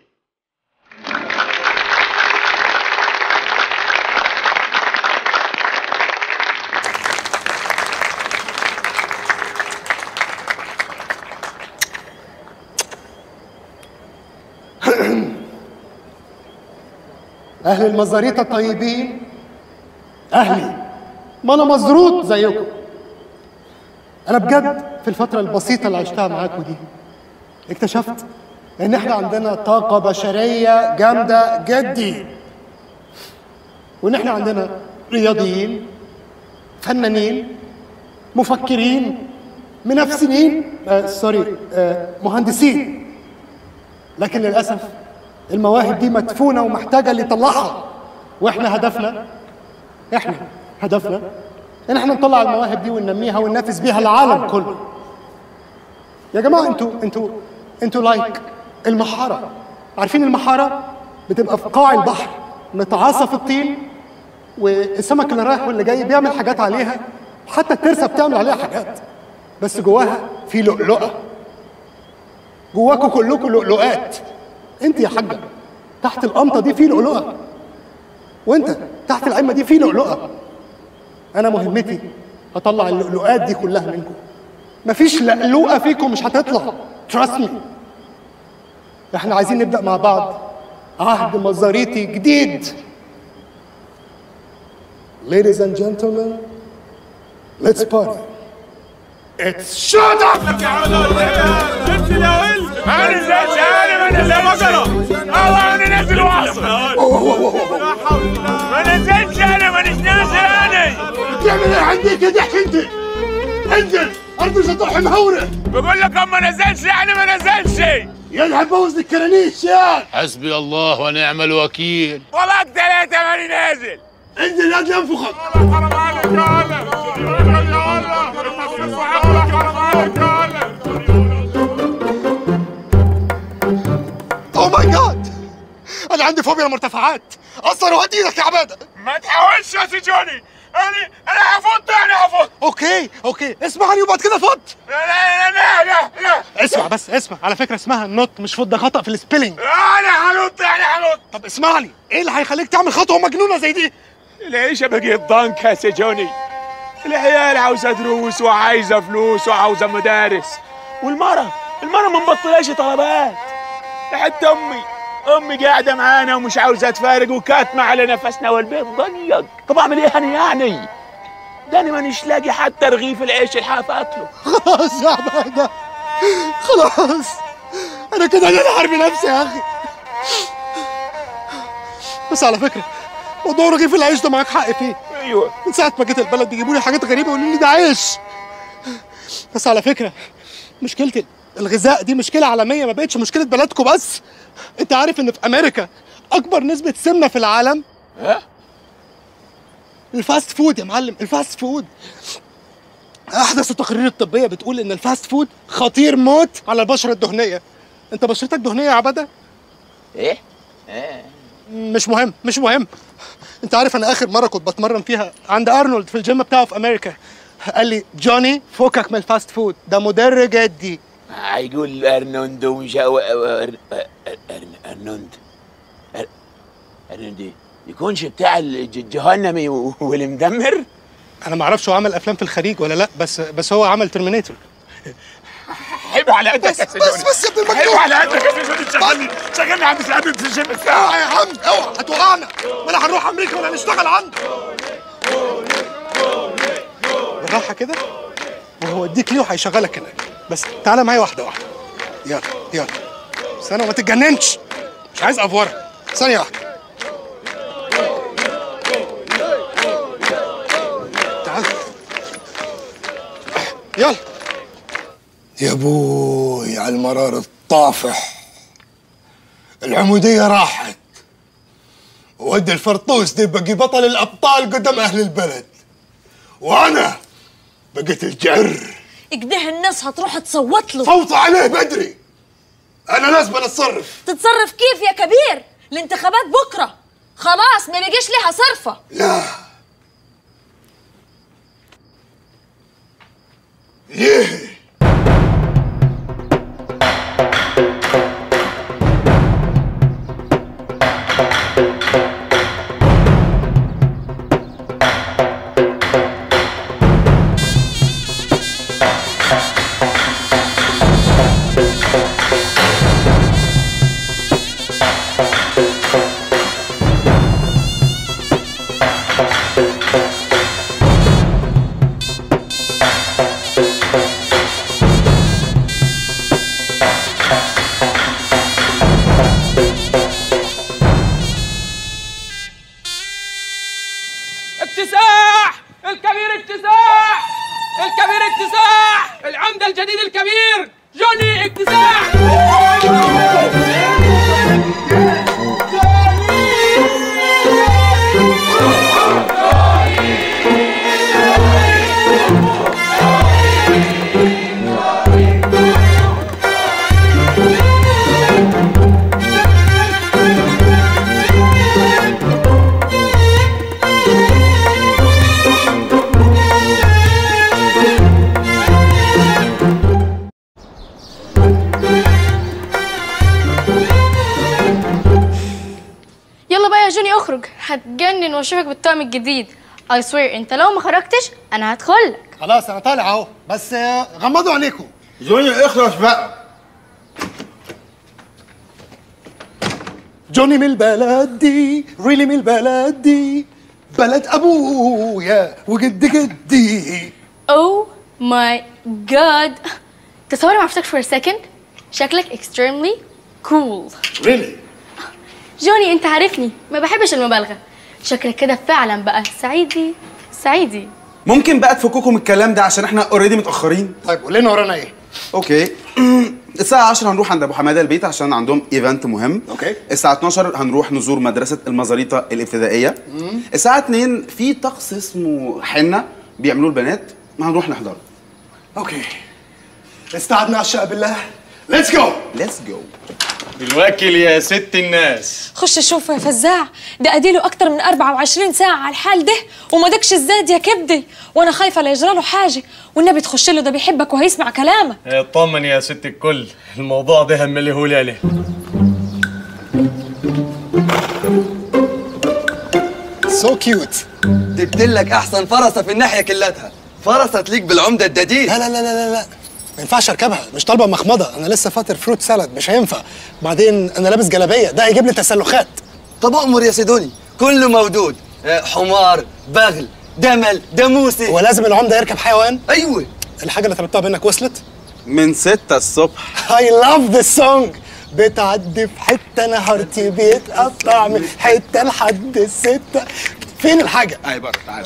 اهل المزاريطه الطيبين اهلي ما انا مزروط زيكم انا بجد في الفتره البسيطه اللي عشتها معاكم دي اكتشفت ان احنا عندنا طاقه بشريه جامده جدي وان احنا عندنا رياضيين فنانين مفكرين منافسين آه سوري آه مهندسين لكن للاسف المواهب دي مدفونه ومحتاجه اللي يطلعها واحنا هدفنا احنا هدفنا ان احنا نطلع المواهب دي وننميها وننافس بيها العالم كله يا جماعه انتوا انتوا انتوا لايك المحاره عارفين المحاره بتبقى في قاع البحر متعاصى في الطين والسمك اللي رايح واللي جاي بيعمل حاجات عليها حتى الترسه بتعمل عليها حاجات بس جواها في لؤلؤه جواكوا كلكم لؤلؤات انت يا حاجه تحت القمطه دي في لؤلؤه وانت تحت العمه دي في لؤلؤه انا مهمتي اطلع اللؤلؤات دي كلها منكم مفيش لؤلؤه فيكم مش هتطلع trust me احنا عايزين نبدا مع بعض عهد مزاريطي جديد Ladies and gentlemen, let's party. It's shut up! ما نزلش انا ما نزل بقرة الله انا نازل واصل ما نزلش انا ما نازل انا بتعمل ايه عندك يا ضحك انت؟ انزل ارض سطح مهوره بقول لك ما نزلش يعني ما نزلش يا هتبوظ لي الكرانيش يا حسبي الله ونعم الوكيل والله ثلاثة ماني نازل انزل لاجل انفخك اوه ماي جاد انا عندي فوبيا المرتفعات اثر وهات ايدك يا عباده ما تحاولش يا سي جوني انا انا هفوت يعني هفوت اوكي اوكي اسمعني وبعد كده فوت لا لا لا لا لا اسمع بس اسمع على فكره اسمها النط مش فوت ده خطا في السبيلنج انا هنط يعني هنط طب اسمعني ايه اللي هيخليك تعمل خطوه مجنونه زي دي ليش بقيت ضنك يا سي جوني العيال عاوزه دروس وعايزه فلوس وعاوزه مدارس والمرة المرة ما مبطلاش طلبات حتى امي امي قاعده معانا ومش عاوزه تفارق وكاتمه على نفسنا والبيت ضيق طب اعمل ايه انا يعني ده انا مانيش لاقي حتى رغيف العيش الحاف اكله خلاص يا عباده خلاص انا كده انا حرب نفسي يا اخي بس على فكره موضوع رغيف العيش ده معاك حق فيه ايوه من ساعه ما جيت البلد بيجيبوا لي حاجات غريبه يقولوا لي ده عيش بس على فكره مشكله الغذاء دي مشكله عالميه ما بقتش مشكله بلدكم بس انت عارف ان في امريكا اكبر نسبه سمنه في العالم ها الفاست فود يا معلم الفاست فود احدث التقارير الطبيه بتقول ان الفاست فود خطير موت على البشره الدهنيه انت بشرتك دهنيه يا عبده ايه ايه مش مهم مش مهم انت عارف انا اخر مره كنت بتمرن فيها عند ارنولد في الجيم بتاعه في امريكا قال لي جوني فكك من الفاست فود ده مدرج جدي هيقول ارنوند ومش ارنوند ارنوند يكونش بتاع الج- الجهنمي والمدمر انا ما اعرفش هو عمل افلام في الخليج ولا لا بس بس هو عمل ترمينيتور حلو على قدك يا سيدوني بس بس يا ابن المجنون حلو على قدك يا سيدوني شغلني شغلني عند سعادة في الجيم اوعى بتاعي يا عم اوعى هتوقعنا ولا هنروح امريكا ولا نشتغل عنده بالراحه كده وهو اديك ليه وهيشغلك هناك بس تعالى معايا واحده واحده يلا يلا استنى وما تتجننش مش عايز افوره ثانيه واحده تعال يلا يا ابوي على المرار الطافح العمودية راحت ودي الفرطوس دي بقي بطل الأبطال قدام أهل البلد وأنا بقيت الجر كده الناس هتروح تصوت له صوت عليه بدري أنا لازم أتصرف تتصرف كيف يا كبير الانتخابات بكره خلاص ما بيجيش ليها صرفه لا ليه اكتساح الكبير اكتساح الكبير اكتساح العمدة الجديد الكبير جوني اكتساح Thank هتجنن واشوفك بالطقم الجديد I swear انت لو ما خرجتش انا هدخلك خلاص انا طالع اهو بس آه، غمضوا عينيكم جوني اخلص بقى جوني من البلد دي ريلي من البلد دي بلد ابويا وجد جدي Oh my god تصور ما عرفتكش for a second شكلك extremely cool ريلي جوني انت عارفني ما بحبش المبالغة شكلك كده فعلا بقى سعيدي سعيدي ممكن بقى تفككم الكلام ده عشان احنا اوريدي متاخرين طيب قول لنا ورانا ايه اوكي الساعة 10 هنروح عند ابو حماده البيت عشان عندهم ايفنت مهم اوكي الساعة 12 هنروح نزور مدرسة المزاريطة الابتدائية الساعة 2 في طقس اسمه حنة بيعملوه البنات هنروح نحضره اوكي استعدنا على الشقه بالله ليتس جو ليتس جو الوكيل يا ست الناس خش شوف يا فزاع ده اديله اكتر من 24 ساعه على الحال ده وما دكش الزاد يا كبدي وانا خايفه لا يجرى له حاجه والنبي تخش له ده بيحبك وهيسمع كلامك اطمن يا ست الكل الموضوع ده هم اللي هو ليلة سو كيوت جبت لك احسن فرسه في الناحيه كلتها فرسه تليق بالعمده الجديد لا لا لا لا لا لا ما ينفعش اركبها مش طالبه مخمضه انا لسه فاطر فروت سالاد مش هينفع بعدين انا لابس جلابيه ده هيجيب لي تسلخات طب امر يا سيدوني كله موجود آه، حمار بغل دمل داموسي ولازم العمده يركب حيوان ايوه الحاجه اللي طلبتها منك وصلت من 6 الصبح I love this song بتعدي في حته نهارتي بيتقطع من حته لحد السته فين الحاجه؟ اي بره تعالى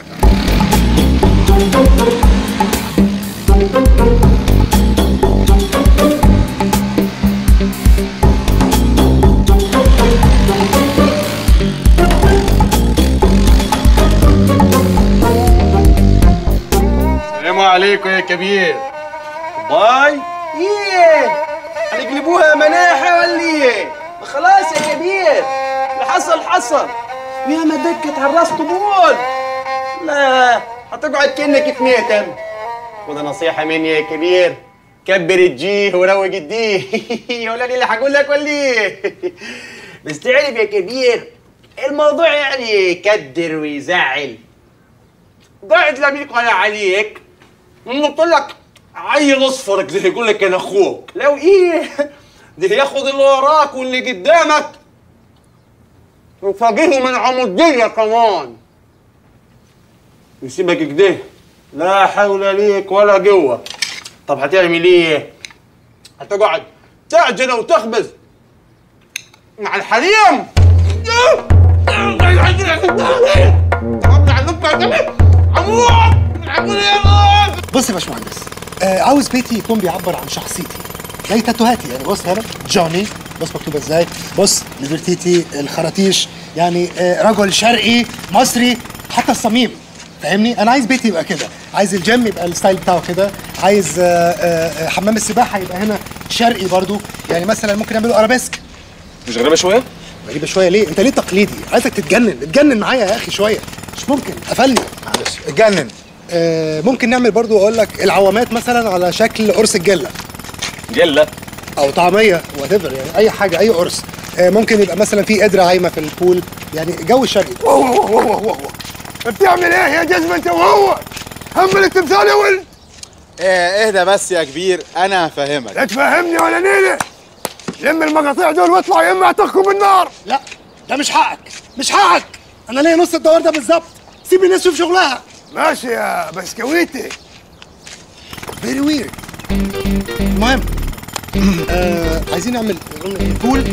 السلام عليكم يا كبير باي ايه هنقلبوها مناحة ولا ايه؟ ما خلاص يا كبير اللي حصل حصل يا ما دكت على الراس طبول لا هتقعد كأنك في ميتم وده نصيحة مني يا كبير كبر الجيه وروق الديه ولا انا اللي هقول لك ولا ايه؟ بس تعرف يا كبير الموضوع يعني يكدر ويزعل قاعد لميك ولا عليك قلت لك عيل اصفر كده يقول لك انا اخوك لو ايه ده ياخد اللي وراك واللي قدامك وفاجئه من عمودية كمان يسيبك كده لا حول ليك ولا قوة طب هتعمل ايه؟ هتقعد تعجن وتخبز مع الحريم بص يا باشمهندس آه عاوز بيتي يكون بيعبر عن شخصيتي زي تاتوهاتي يعني بص هنا جوني بص مكتوبه ازاي بص ليبرتيتي الخراطيش يعني آه رجل شرقي مصري حتى الصميم فاهمني انا عايز بيتي يبقى كده عايز الجيم يبقى الستايل بتاعه كده عايز آه آه آه، حمام السباحه يبقى هنا شرقي برضو يعني مثلا ممكن نعمله ارابيسك مش غريبة شوية؟ غريبه شويه ليه انت ليه تقليدي عايزك تتجنن اتجنن معايا يا اخي شويه مش ممكن قفلني معلش اتجنن آه ممكن نعمل برضو اقول لك العوامات مثلا على شكل قرص الجله جلة او طعميه وات يعني اي حاجه اي قرص آه ممكن يبقى مثلا في قدره عايمه في البول يعني جو الشرقي بتعمل ايه يا جزمه انت وهو؟ همل التمثال يا ولد ايه اهدى بس يا كبير انا هفهمك لا تفهمني ولا نيلة لم المقاطيع دول واطلع يا اما اعتقكم بالنار لا ده مش حقك مش حقك انا ليا نص الدوار ده بالظبط سيب الناس تشوف شغلها ماشي يا بسكويتي فيري ويرد المهم آه عايزين نعمل بول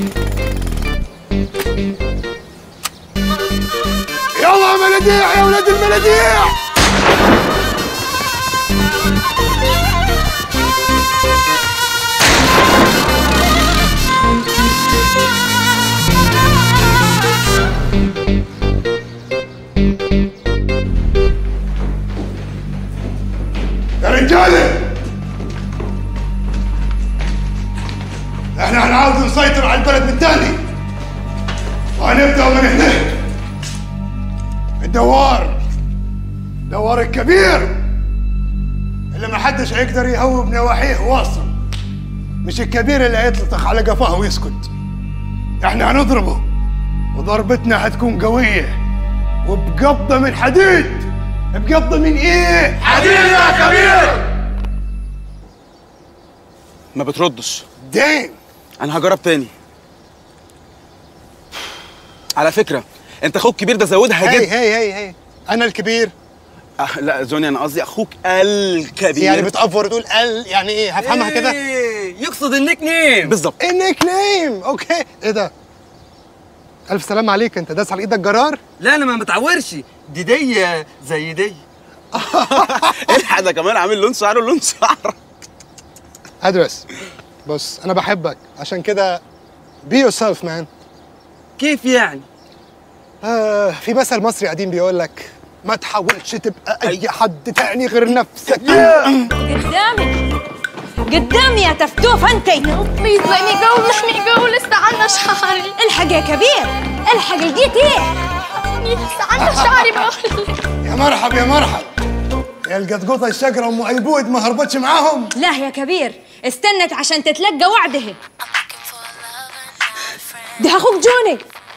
يلا يا مناديع يا ولاد المناديع يا رجاله احنا هنعاود نسيطر على البلد من تاني وهنبدا من هناك الدوار دوار الكبير اللي ما حدش هيقدر يهوب نواحيه واصل مش الكبير اللي هيطلق على قفاه ويسكت احنا هنضربه وضربتنا هتكون قوية وبقبضة من حديد بقبضة من ايه؟ حديد يا كبير ما بتردش دايم انا هجرب تاني على فكره انت اخوك كبير ده زودها هي جدا هي هي هي انا الكبير آه لا جوني انا قصدي اخوك الكبير يعني بتأفور تقول ال يعني ايه هفهمها كده يقصد النيك نيم بالظبط النيك نيم اوكي ايه ده الف سلام عليك انت داس على ايدك جرار لا انا ما متعورش دي دي زي دي الحق ده كمان عامل لون شعره لون شعر ادرس بص انا بحبك عشان كده بي يور سيلف مان كيف يعني آه في مثل مصري قديم بيقول لك ما تحاولش تبقى اي حد تاني غير نفسك قدامي قدامي يا تفتوف انت بليز let me go let me go لسه عنا شعري الحق يا كبير الحق لقيت ايه لسه عنا شعري بقول يا مرحب يا مرحب يا القطقوطة الشقرة ام ايبود ما هربتش معاهم لا يا كبير استنت عشان تتلقى وعده ده اخوك جوني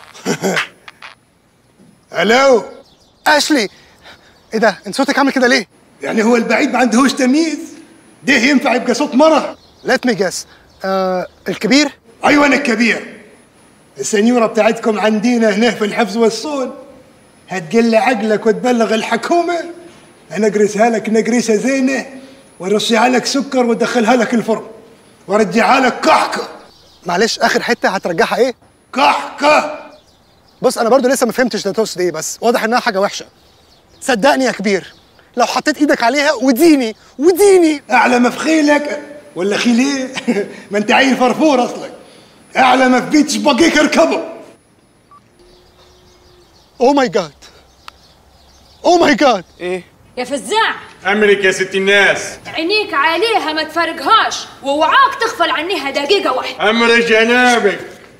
الو اشلي ايه ده انت صوتك عامل كده ليه يعني هو البعيد ما عندهوش تمييز ده ينفع يبقى صوت مرة ليت مي جس آه الكبير ايوه انا الكبير السنيوره بتاعتكم عندنا هنا في الحفظ والصون هتقل عقلك وتبلغ الحكومه انا اقرسها لك نقريسه زينه وارصيها لك سكر وادخلها لك الفرن وارجعها لك كحكه معلش اخر حته هترجعها ايه كحكه بص انا برضو لسه ما فهمتش ده تقصد ايه بس واضح انها حاجه وحشه صدقني يا كبير لو حطيت ايدك عليها وديني وديني اعلى ما في خيلك ولا خيل ايه ما انت عيل فرفور اصلك اعلى ما في بيتش بقيك اركبه او ماي جاد او ماي جاد ايه يا فزاع امرك يا ست الناس عينيك عليها ما تفرقهاش ووعاك تغفل عنيها دقيقة واحدة امر جنابك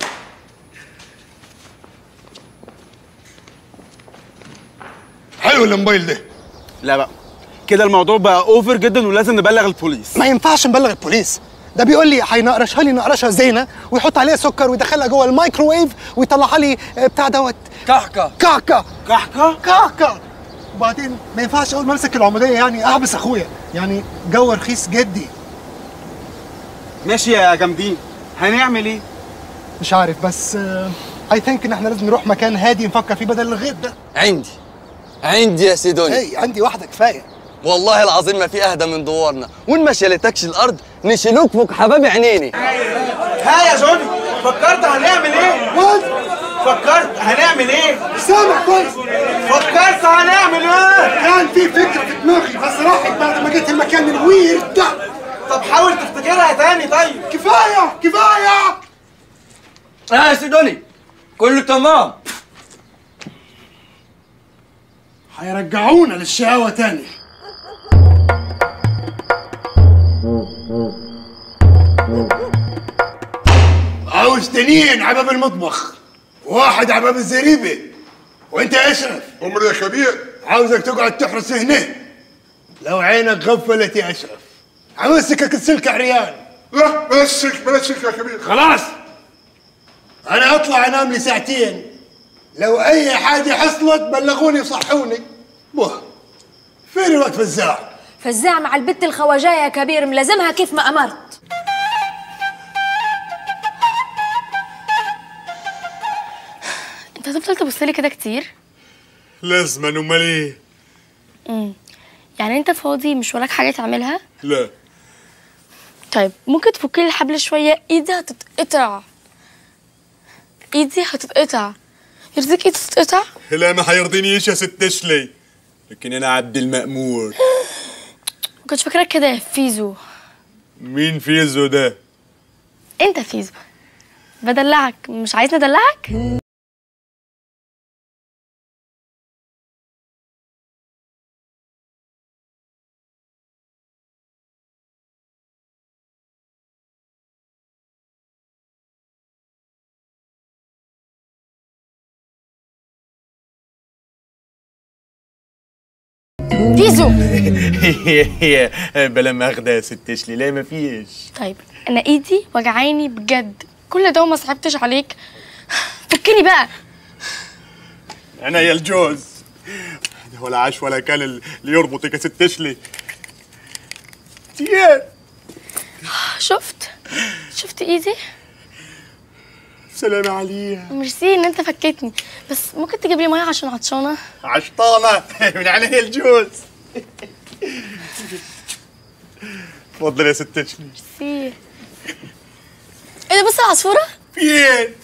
حلو الموبايل ده لا بقى كده الموضوع بقى اوفر جدا ولازم نبلغ البوليس ما ينفعش نبلغ البوليس ده بيقول لي هينقرشها لي نقرشه زينه ويحط عليها سكر ويدخلها جوه الميكروويف ويطلعها لي آه، بتاع دوت كحكه كعكه كحكه كعكه وبعدين ما ينفعش اول ما امسك العموديه يعني احبس اخويا يعني جو رخيص جدي ماشي يا جامدين هنعمل ايه مش عارف بس اي ثينك ان احنا لازم نروح مكان هادي نفكر فيه بدل الغيط ده عندي عندي يا سيدوني اي عندي واحده كفايه والله العظيم ما في اهدى من دورنا وان ما شالتكش الارض نشيلوك فوق حباب عينيني ها يا جوني فكرت هنعمل ايه فكرت هنعمل ايه سامع كويس فكرت هنعمل ايه كان في فكره في دماغي بس راحت بعد ما جيت المكان الويرد ده طب حاول تفتكرها تاني طيب كفايه كفايه اه يا سيدوني كله تمام هيرجعونا للشقاوه تاني عاوز تنين على باب المطبخ واحد على باب الزريبه وانت يا اشرف عمر يا كبير عاوزك تقعد تحرس هنا لو عينك غفلت يا اشرف همسكك السلك عريان لا بلاش سلك بلاش سلك يا كبير خلاص انا اطلع انام لي ساعتين لو اي حاجه حصلت بلغوني وصحوني بوه فين الوقت فزاع فزاع مع البت الخواجاية يا كبير ملازمها كيف ما أمرت انت هتفضل تبص لي كده كتير لازما امال ايه امم يعني انت فاضي مش وراك حاجه تعملها لا طيب ممكن تفك لي الحبل شويه ايدي هتتقطع ايدي هتتقطع يرضيك ايدي تتقطع لا ما هيرضينيش يا ست اشلي لكن انا عبد المأمور ما كنتش فاكرك كده يا فيزو مين فيزو ده انت فيزو بدلعك مش عايز ندلعك فيزو بلا ماخدة يا ست اشلي لا مفيش طيب انا ايدي وجعاني بجد كل ده وما صعبتش عليك فكني بقى انا يا الجوز ده ولا عاش ولا كان اللي يربطك يا ست شلي تيان شفت شفت ايدي سلام عليها ميرسي ان انت فكتني بس ممكن تجيب لي ميه عشان عطشانه عشطانة من عينيا الجوز اتفضل يا ست شلي ميرسي ايه ده بص على العصفوره فين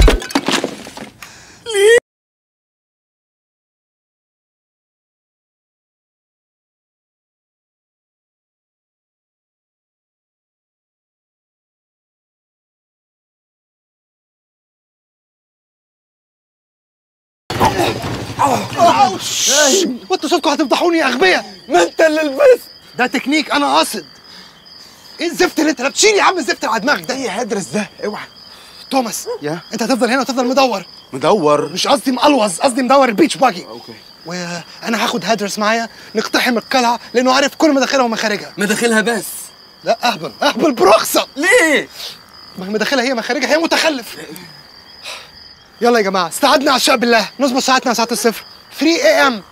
وانتوا صوتكم هتفضحوني يا اغبياء ما انت اللي لبست ده تكنيك انا قاصد ايه الزفت اللي انت لابسين يا عم الزفت اللي على دماغك ده ايه هدرس ده اوعى توماس يا انت هتفضل هنا وتفضل مدور مدور مش قصدي مقلوظ قصدي مدور البيتش باجي اوكي وانا هاخد هادرس معايا نقتحم القلعه لانه عارف كل مداخلها ومخارجها مداخلها بس لا اهبل اهبل برخصه ليه ما هي مداخلها هي مخارجها هي متخلف يلا يا جماعه استعدنا على الشقه بالله نظبط ساعتنا على ساعه الصفر 3 اي ام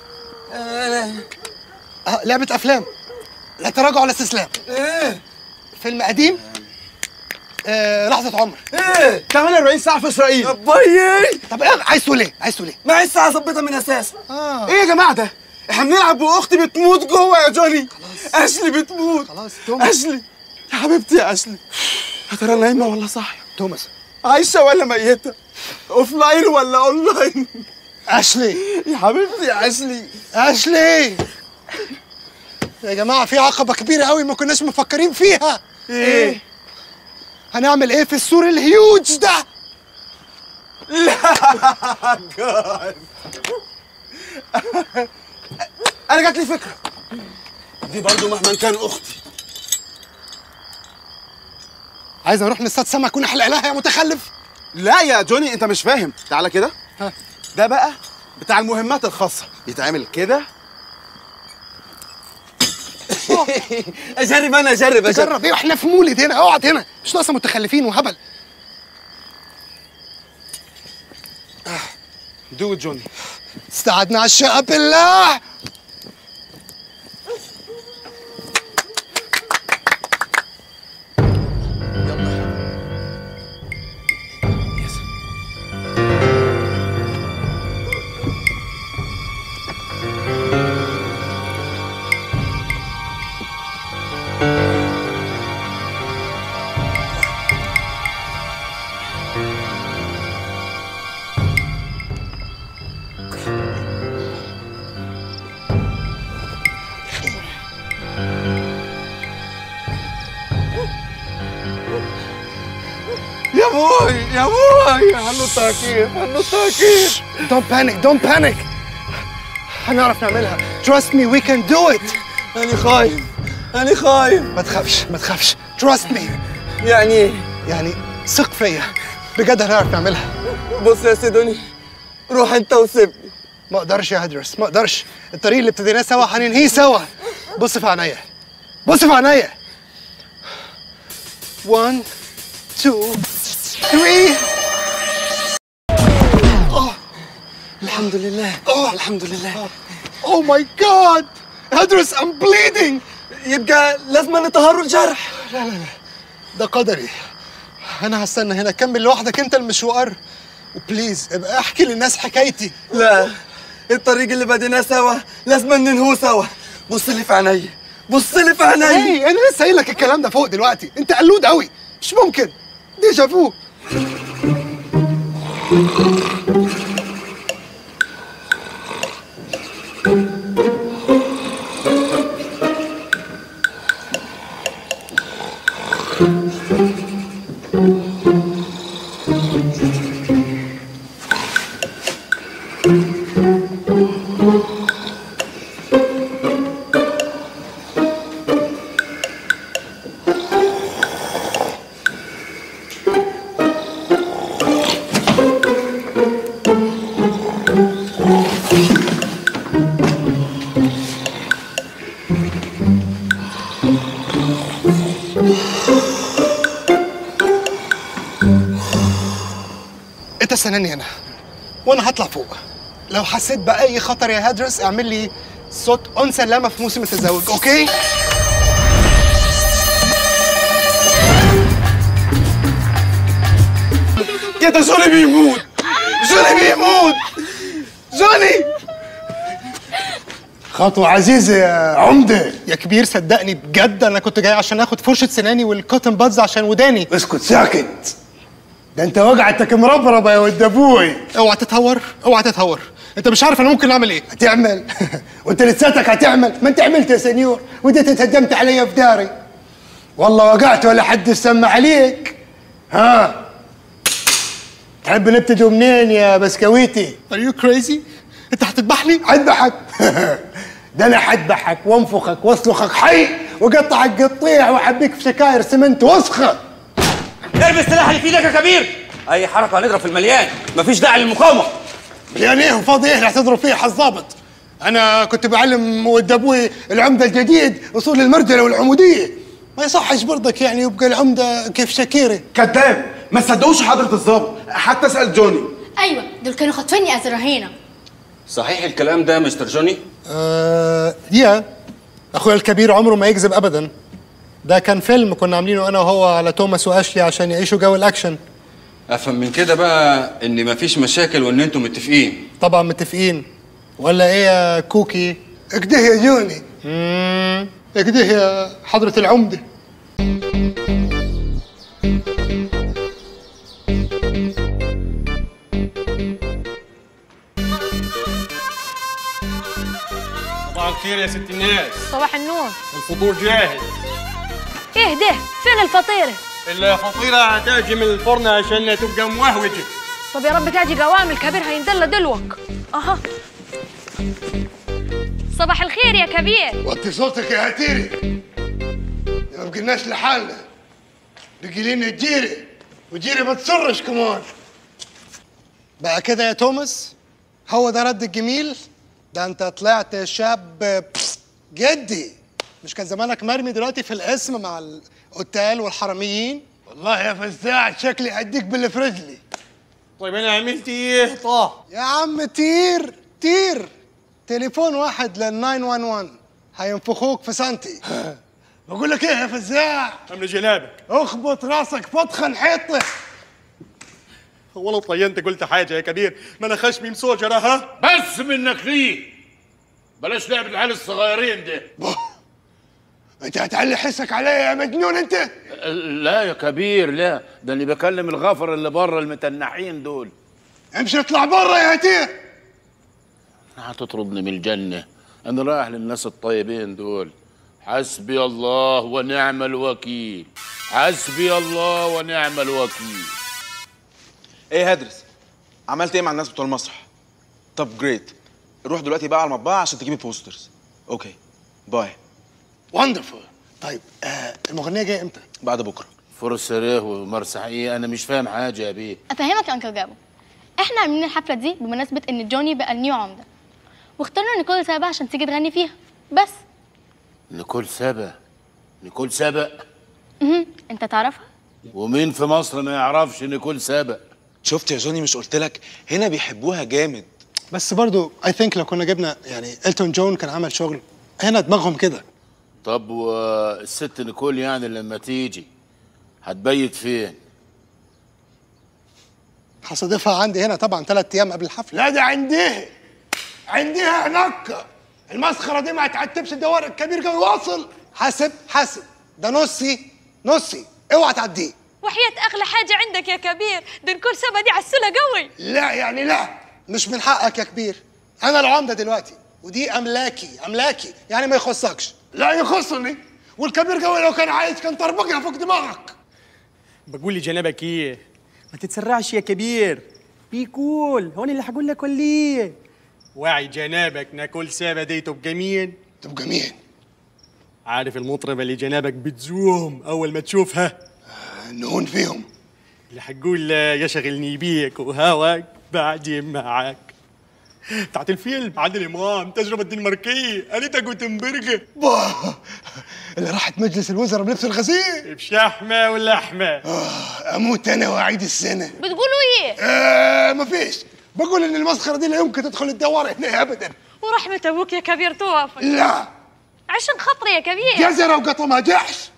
آه لعبه افلام لا تراجع ولا استسلام ايه فيلم قديم آه لحظه عمر ايه 48 ساعه في اسرائيل يا باي طب ايه عايز تقول ايه عايز تقول ايه ما عايز ساعه ظبطها من اساس اه ايه يا جماعه ده احنا بنلعب واختي بتموت جوه يا جوني اشلي بتموت خلاص توماس اشلي يا حبيبتي يا اشلي يا ترى نايمه ولا صاحيه توماس عايشه ولا ميته اوف لاين ولا اون لاين اشلي يا حبيبتي يا اشلي اشلي يا جماعه في عقبه كبيره قوي ما كناش مفكرين فيها ايه هنعمل ايه في السور الهيوج ده جاد انا جات لي فكره دي برضو مهما كان اختي عايز اروح نصطاد سمك ونحلق لها يا متخلف لا يا جوني انت مش فاهم تعالى كده ده بقى بتاع المهمات الخاصه يتعمل كده اجرب انا اجرب اجرب جرب ايه واحنا في مولد هنا اقعد هنا مش ناقصه متخلفين وهبل دو جوني استعدنا على الشقه بالله يا بوي يا بوي هنطها كيف هنطها كيف Don't panic don't panic هنعرف نعملها Trust me we can do it انا خايف انا خايف ما تخافش ما تخافش Trust me يعني ايه يعني ثق فيا بجد هنعرف نعملها بص يا سيدوني روح انت وسيبني ما اقدرش يا هدرس ما اقدرش الطريق اللي ابتديناه سوا هننهيه سوا بص في عينيا بص في عينيا 1 2 3 الحمد لله أوه. الحمد لله اوه ماي جاد هدرس I'm bleeding يبقى لازم نطهر الجرح لا لا لا ده قدري انا هستنى هنا كمل لوحدك انت المشوار وبليز ابقى احكي للناس حكايتي لا الطريق اللي بديناه سوا لازم ننهوه سوا بص لي في عيني بص لي في عيني ايه انا لسه قايل لك الكلام ده فوق دلوقتي انت قلود قوي مش ممكن ديجا فو انت استناني هنا وانا هطلع فوق لو حسيت باي خطر يا هدرس اعمل لي صوت انثى لامه في موسم التزاوج اوكي كده جوني بيموت جوني بيموت جوني خطوة عزيزة يا عمدة يا كبير صدقني بجد أنا كنت جاي عشان آخد فرشة سناني والكوتن بادز عشان وداني اسكت ساكت ده انت وجعتك مربربة يا ولد ابوي اوعى تتهور اوعى تتهور انت مش عارف انا ممكن اعمل ايه هتعمل وانت لساتك هتعمل ما انت عملت يا سنيور وانت تتهجمت علي في داري والله وقعت ولا حد سمع عليك ها تحب نبتدي منين يا بسكويتي Are you crazy؟ انت هتذبحني؟ هذبحك ده انا حذبحك وانفخك واصلخك حي وقطعك قطيع واحبيك في شكاير سمنت وسخه ارمي السلاح اللي في ايدك يا كبير اي حركه هنضرب في المليان مفيش داعي للمقاومه مليان ايه وفاضي ايه اللي هتضرب فيه حظابط انا كنت بعلم ولد ابوي العمده الجديد اصول المرجله والعموديه ما يصحش برضك يعني يبقى العمده كيف شاكيري كذاب ما تصدقوش حضرة الظابط حتى اسأل جوني ايوه دول كانوا خاطفيني از رهينه صحيح الكلام ده يا مستر جوني آه يا اخويا الكبير عمره ما يكذب ابدا ده كان فيلم كنا عاملينه انا وهو على توماس واشلي عشان يعيشوا جو الاكشن افهم من كده بقى ان مفيش مشاكل وان انتم متفقين طبعا متفقين ولا ايه يا كوكي اكده يا جوني امم اكده يا حضره العمده صباح الخير يا ست الناس صباح النور الفطور جاهز ايه ده فين الفطيره الفطيرة هتاجي من الفرن عشان تبقى موهوجة طب يا رب تاجي قوام الكبير هينزل دلوك اها صباح الخير يا كبير وطي صوتك يا هتيري ما بقيناش لحالنا بقي لنا جيري وجيري ما تصرش كمان بقى كده يا توماس هو ده رد الجميل ده انت طلعت شاب جدي مش كان زمانك مرمي دلوقتي في القسم مع القتال والحراميين والله يا فزاع شكلي اديك باللي في رجلي طيب انا عملت ايه طه يا عم طير طير تليفون واحد لل 911 هينفخوك في سنتي بقول لك ايه يا فزاع امن جنابك اخبط راسك فطخن حيطه والله طينت قلت حاجة يا كبير ما انا خشمي مسوجرة ها بس منك ليه بلاش لعب العيال الصغيرين ده انت هتعلي حسك عليا يا مجنون انت لا يا كبير لا ده اللي بكلم الغفر اللي بره المتنحين دول امشي اطلع بره يا هتير هتطردني من الجنة أنا رايح للناس الطيبين دول حسبي الله ونعم الوكيل حسبي الله ونعم الوكيل ايه هدرس عملت ايه مع الناس بتوع المسرح طب جريت روح دلوقتي بقى على المطبعه عشان تجيبي بوسترز اوكي باي وندرفول طيب آه المغنيه جايه امتى بعد بكره فرصة ريه ومرسح ايه أنا مش فاهم حاجة يا بيه افهمك يا انكل جابو احنا عاملين الحفله دي بمناسبه ان جوني بقى النيو عمده واخترنا نيكول سابا عشان تيجي تغني فيها بس نيكول سبا نيكول سبا مهم. انت تعرفها ومين في مصر ما يعرفش نيكول سبا شفت يا جوني مش قلت لك هنا بيحبوها جامد بس برضو اي ثينك لو كنا جبنا يعني التون جون كان عمل شغل هنا دماغهم كده طب والست نيكول يعني لما تيجي هتبيت فين هصادفها عندي هنا طبعا ثلاث ايام قبل الحفله لا ده عنديه عنديها هناك المسخره دي ما تعتبش الدوار الكبير قوي واصل حاسب حاسب ده نصي نصي اوعى تعديه وحياة أغلى حاجة عندك يا كبير ده نكون سبا دي عسولة قوي لا يعني لا مش من حقك يا كبير انا العمده دلوقتي ودي املاكي املاكي يعني ما يخصكش لا يخصني والكبير قوي لو كان عايز كان طربقها فوق دماغك بقول لي جنابك ايه ما تتسرعش يا كبير بيكول هون اللي هقول لك ولا ايه واعي جنابك ناكل سابا دي تبقى مين تبقى مين عارف المطربة اللي جنابك بتزوم أول ما تشوفها نهون فيهم اللي هتقول يشغلني بيك وهواك بعدي معاك بتاعت الفيلم عادل إمام تجربة دنماركية أنيتا جوتنبرج باه اللي راحت مجلس الوزراء بلبس الغسيل بشحمة ولحمة اموت انا واعيد السنه بتقولوا ايه؟ آه مفيش بقول ان المسخره دي لا يمكن تدخل الدوار هنا ابدا ورحمة أبوك يا كبير توافق لا عشان خاطري يا كبير جزره وقطمها جحش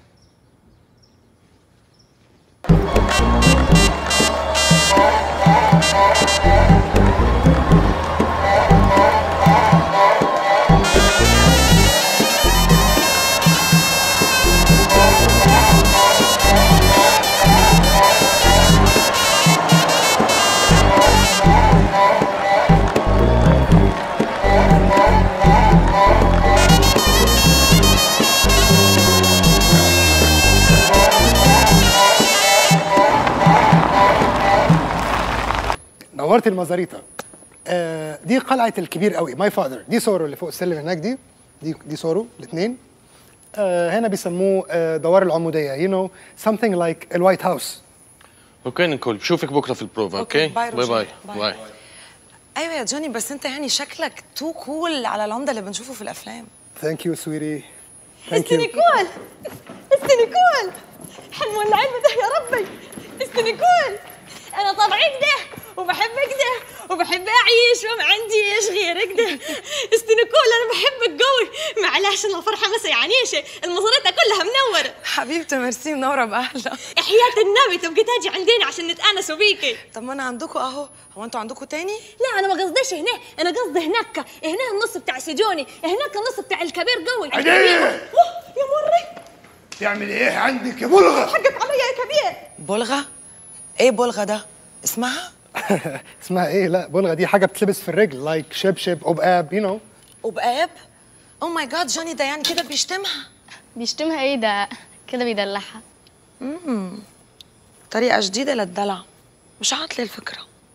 نورت المزاريطه آه دي قلعه الكبير قوي ماي فاذر دي سورو اللي فوق السلم هناك دي دي دي سورو الاثنين آه هنا بيسموه آه دوار العموديه يو نو something like الوايت هاوس اوكي نيكول بشوفك بكره في البروفا اوكي باي باي روجر. باي باي. باي ايوه يا جوني بس انت يعني شكلك تو كول على العمده اللي بنشوفه في الافلام ثانك يو سويتي استني نيكول استني نيكول حنولع ده يا ربي استني نيكول انا طبعي كده وبحب كده وبحب اعيش وما عنديش غير كده استني نيكول انا بحبك قوي معلش انا الفرحه ما سيعنيش المزاريطه كلها منوره حبيبتي ميرسي منوره باهلا حياة النبي تبقي تاجي عندنا عشان نتآنسوا بيكي طب ما انا عندكم اهو هو انتوا عندكم تاني لا انا ما قصديش هنا انا قصدي هناك هنا النص بتاع سجوني هناك النص بتاع الكبير قوي عجيب. أوه، يا مري تعمل ايه عندك يا بلغه حقك عليا يا كبير بلغه ايه بلغه ده اسمها اسمها ايه لا بلغه دي حاجه بتلبس في الرجل لايك شبشب عقاب يو نو وبقاب او ماي جاد جوني ده يعني كده بيشتمها بيشتمها ايه ده كده بيدلعها امم طريقه جديده للدلع مش عاطله الفكره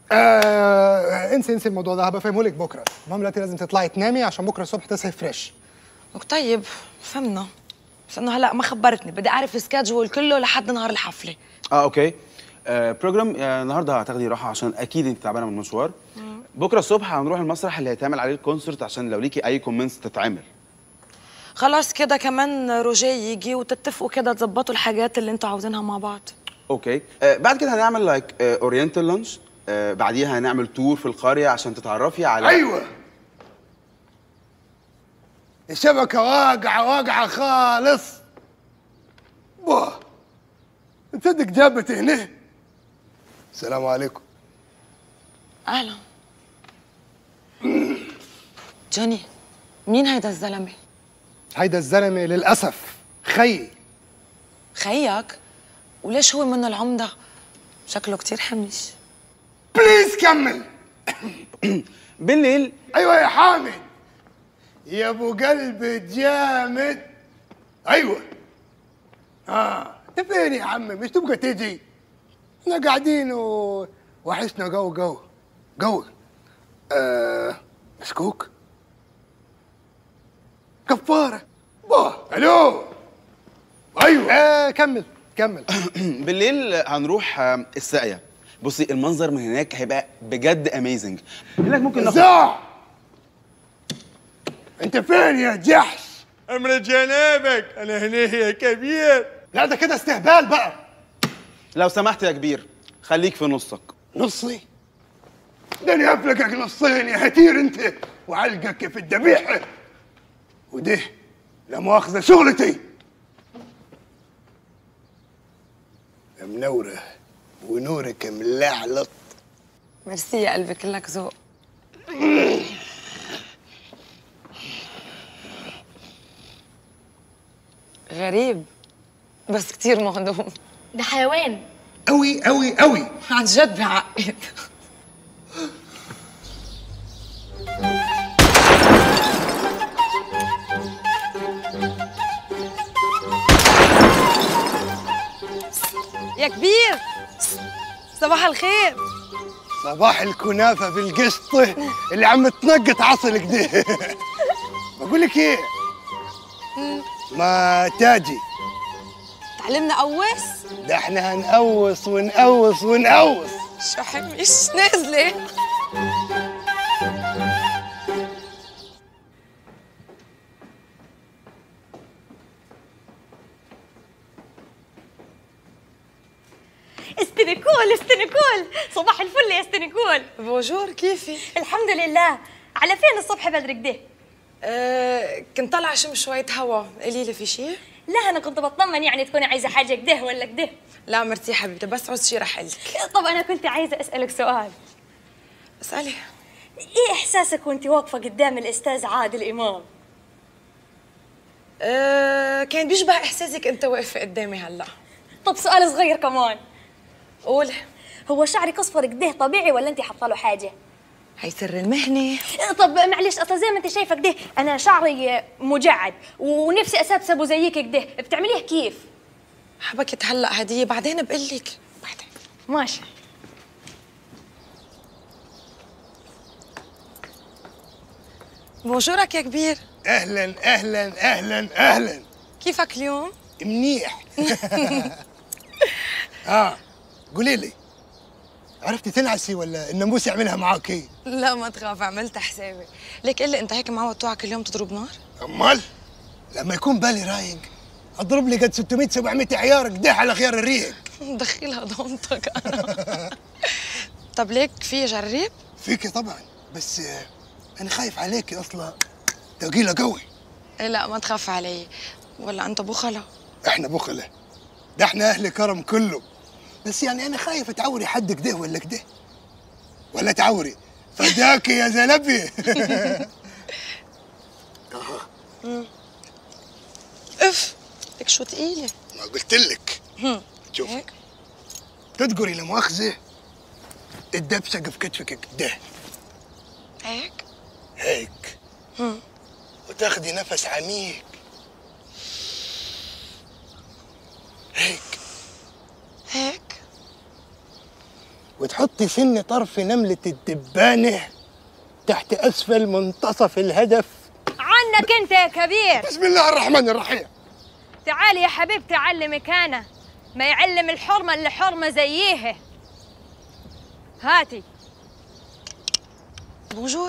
آه انسي انسي الموضوع ده هبقى فاهمه لك بكره المهم دلوقتي لازم تطلعي تنامي عشان بكره الصبح تصحي فريش طيب فهمنا بس انه هلا ما خبرتني بدي اعرف السكادجول كله لحد نهار الحفله اه اوكي آه بروجرام آه النهارده هتاخدي راحه عشان اكيد انت تعبانه من المشوار بكره الصبح هنروح المسرح اللي هيتعمل عليه الكونسرت عشان لو ليكي اي كومنتس تتعمل خلاص كده كمان روجيه يجي وتتفقوا كده تظبطوا الحاجات اللي انتوا عاوزينها مع بعض اوكي آه بعد كده هنعمل لايك اورينتال لانش آه بعديها هنعمل تور في القريه عشان تتعرفي على ايوه الشبكه واقعه واقعه خالص واه تصدق جابت هنا السلام عليكم اهلا جوني مين هيدا الزلمه هيدا الزلمه للاسف خيي خيك وليش هو من العمده شكله كتير حمش بليز كمل بالليل ايوه يا حامد يا ابو قلب جامد ايوه اه انت فين يا عمي مش تبقى تيجي احنا قاعدين و... وحشنا جو جو جو آه مسكوك كفاره باه الو ايوه آه كمل كمل بالليل هنروح آه، الساقيه بصي المنظر من هناك هيبقى بجد اميزنج هناك ممكن ناخد زع انت فين يا جحش امر جنابك انا هنا يا كبير لا ده كده استهبال بقى لو سمحت يا كبير خليك في نصك نصي ده انا افلقك نصين يا هتير انت وعلقك في الذبيحه وده لا مؤاخذه شغلتي يا منوره ونورك ملعلط ميرسي يا قلبي كلك ذوق غريب بس كتير مهضوم ده حيوان قوي قوي قوي عن جد بعقد يا كبير صباح الخير صباح الكنافه بالقشطه اللي عم تنقط عصل كده بقول لك ايه ما تاجي تعلمنا قوس ده احنا هنقوص ونقوص ونقوص شو حمش نازله استني نيكول استني نيكول صباح الفل يا استني نيكول بونجور كيفي الحمد لله على فين الصبح بدري كده أه كنت طالعه اشم شويه هوا قولي لي في شيء لا انا كنت بطمن يعني تكوني عايزه حاجه كده ولا كده لا مرتي حبيبتي بس عوز شي رح لك طب انا كنت عايزه اسالك سؤال اسالي ايه احساسك وانت واقفه قدام الاستاذ عادل امام أه كان بيشبه احساسك انت واقفه قدامي هلا طب سؤال صغير كمان قول هو شعرك اصفر كده طبيعي ولا انت حاطه له حاجه هي سر المهنه طب معلش اصلا زي ما انت شايفه كده انا شعري مجعد ونفسي اسبسبه زيك كده بتعمليه كيف حبكت هلا هديه بعدين بقول لك ماشي بونجورك يا كبير اهلا اهلا اهلا اهلا كيفك اليوم منيح اه قولي لي عرفتي تنعسي ولا الناموس يعملها معاك ايه؟ لا ما تخاف عملت حسابي ليك قل لي انت هيك معود توعى كل يوم تضرب نار امال لما يكون بالي رايق اضرب لي قد 600 700 عيار قداح على خيار الريق دخلها ضمتك انا طب ليك في جرب فيكي طبعا بس آه، انا خايف عليكي اصلا ثقيله قوي إيه لا ما تخاف علي ولا انت بخلة احنا بخله ده احنا اهل كرم كله بس يعني انا خايف تعوري حد كده ولا كده ولا تعوري فداكي يا زلبي اف لك شو تقيله ما قلت لك شوف تذكري لا مؤاخذه الدبسه في كتفك كده هيك هيك وتاخدي نفس عميق هيك هيك وتحطي سن طرف نملة الدبانة تحت أسفل منتصف الهدف عنك انت يا كبير بسم الله الرحمن الرحيم تعالي يا حبيبتي علمك انا ما يعلم الحرمه اللي حرمه زيها هاتي بونجور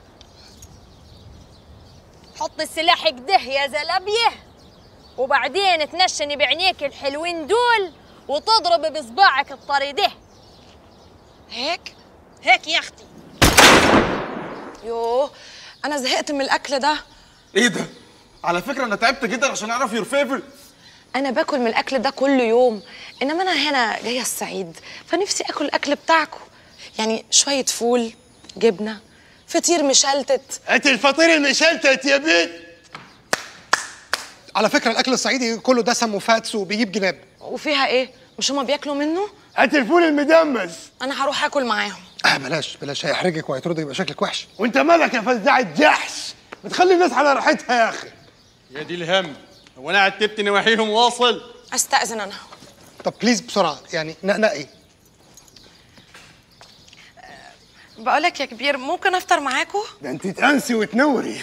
حطي السلاح كده يا زلبيه وبعدين تنشني بعينيك الحلوين دول وتضرب بصباعك الطري ده هيك هيك يا اختي يوه انا زهقت من الاكل ده ايه ده؟ على فكره انا تعبت جدا عشان اعرف يور فيفر انا باكل من الاكل ده كل يوم انما انا هنا جايه الصعيد فنفسي اكل الاكل بتاعكم يعني شويه فول جبنه فطير مشلتت هات الفطير المشلتت يا بنت على فكرة الأكل الصعيدي كله دسم وفاتس وبيجيب جناب وفيها ايه مش هما بياكلوا منه هات الفول المدمس انا هروح اكل معاهم آه بلاش بلاش هيحرجك وهيطردك يبقى شكلك وحش وانت مالك يا فزاع الجحش بتخلي الناس على راحتها يا اخي يا دي الهم هو انا عتبت نواحيهم واصل استاذن انا طب بليز بسرعة يعني نقنقي بقولك يا كبير ممكن افطر معاكم ده انت تأنسي وتنوري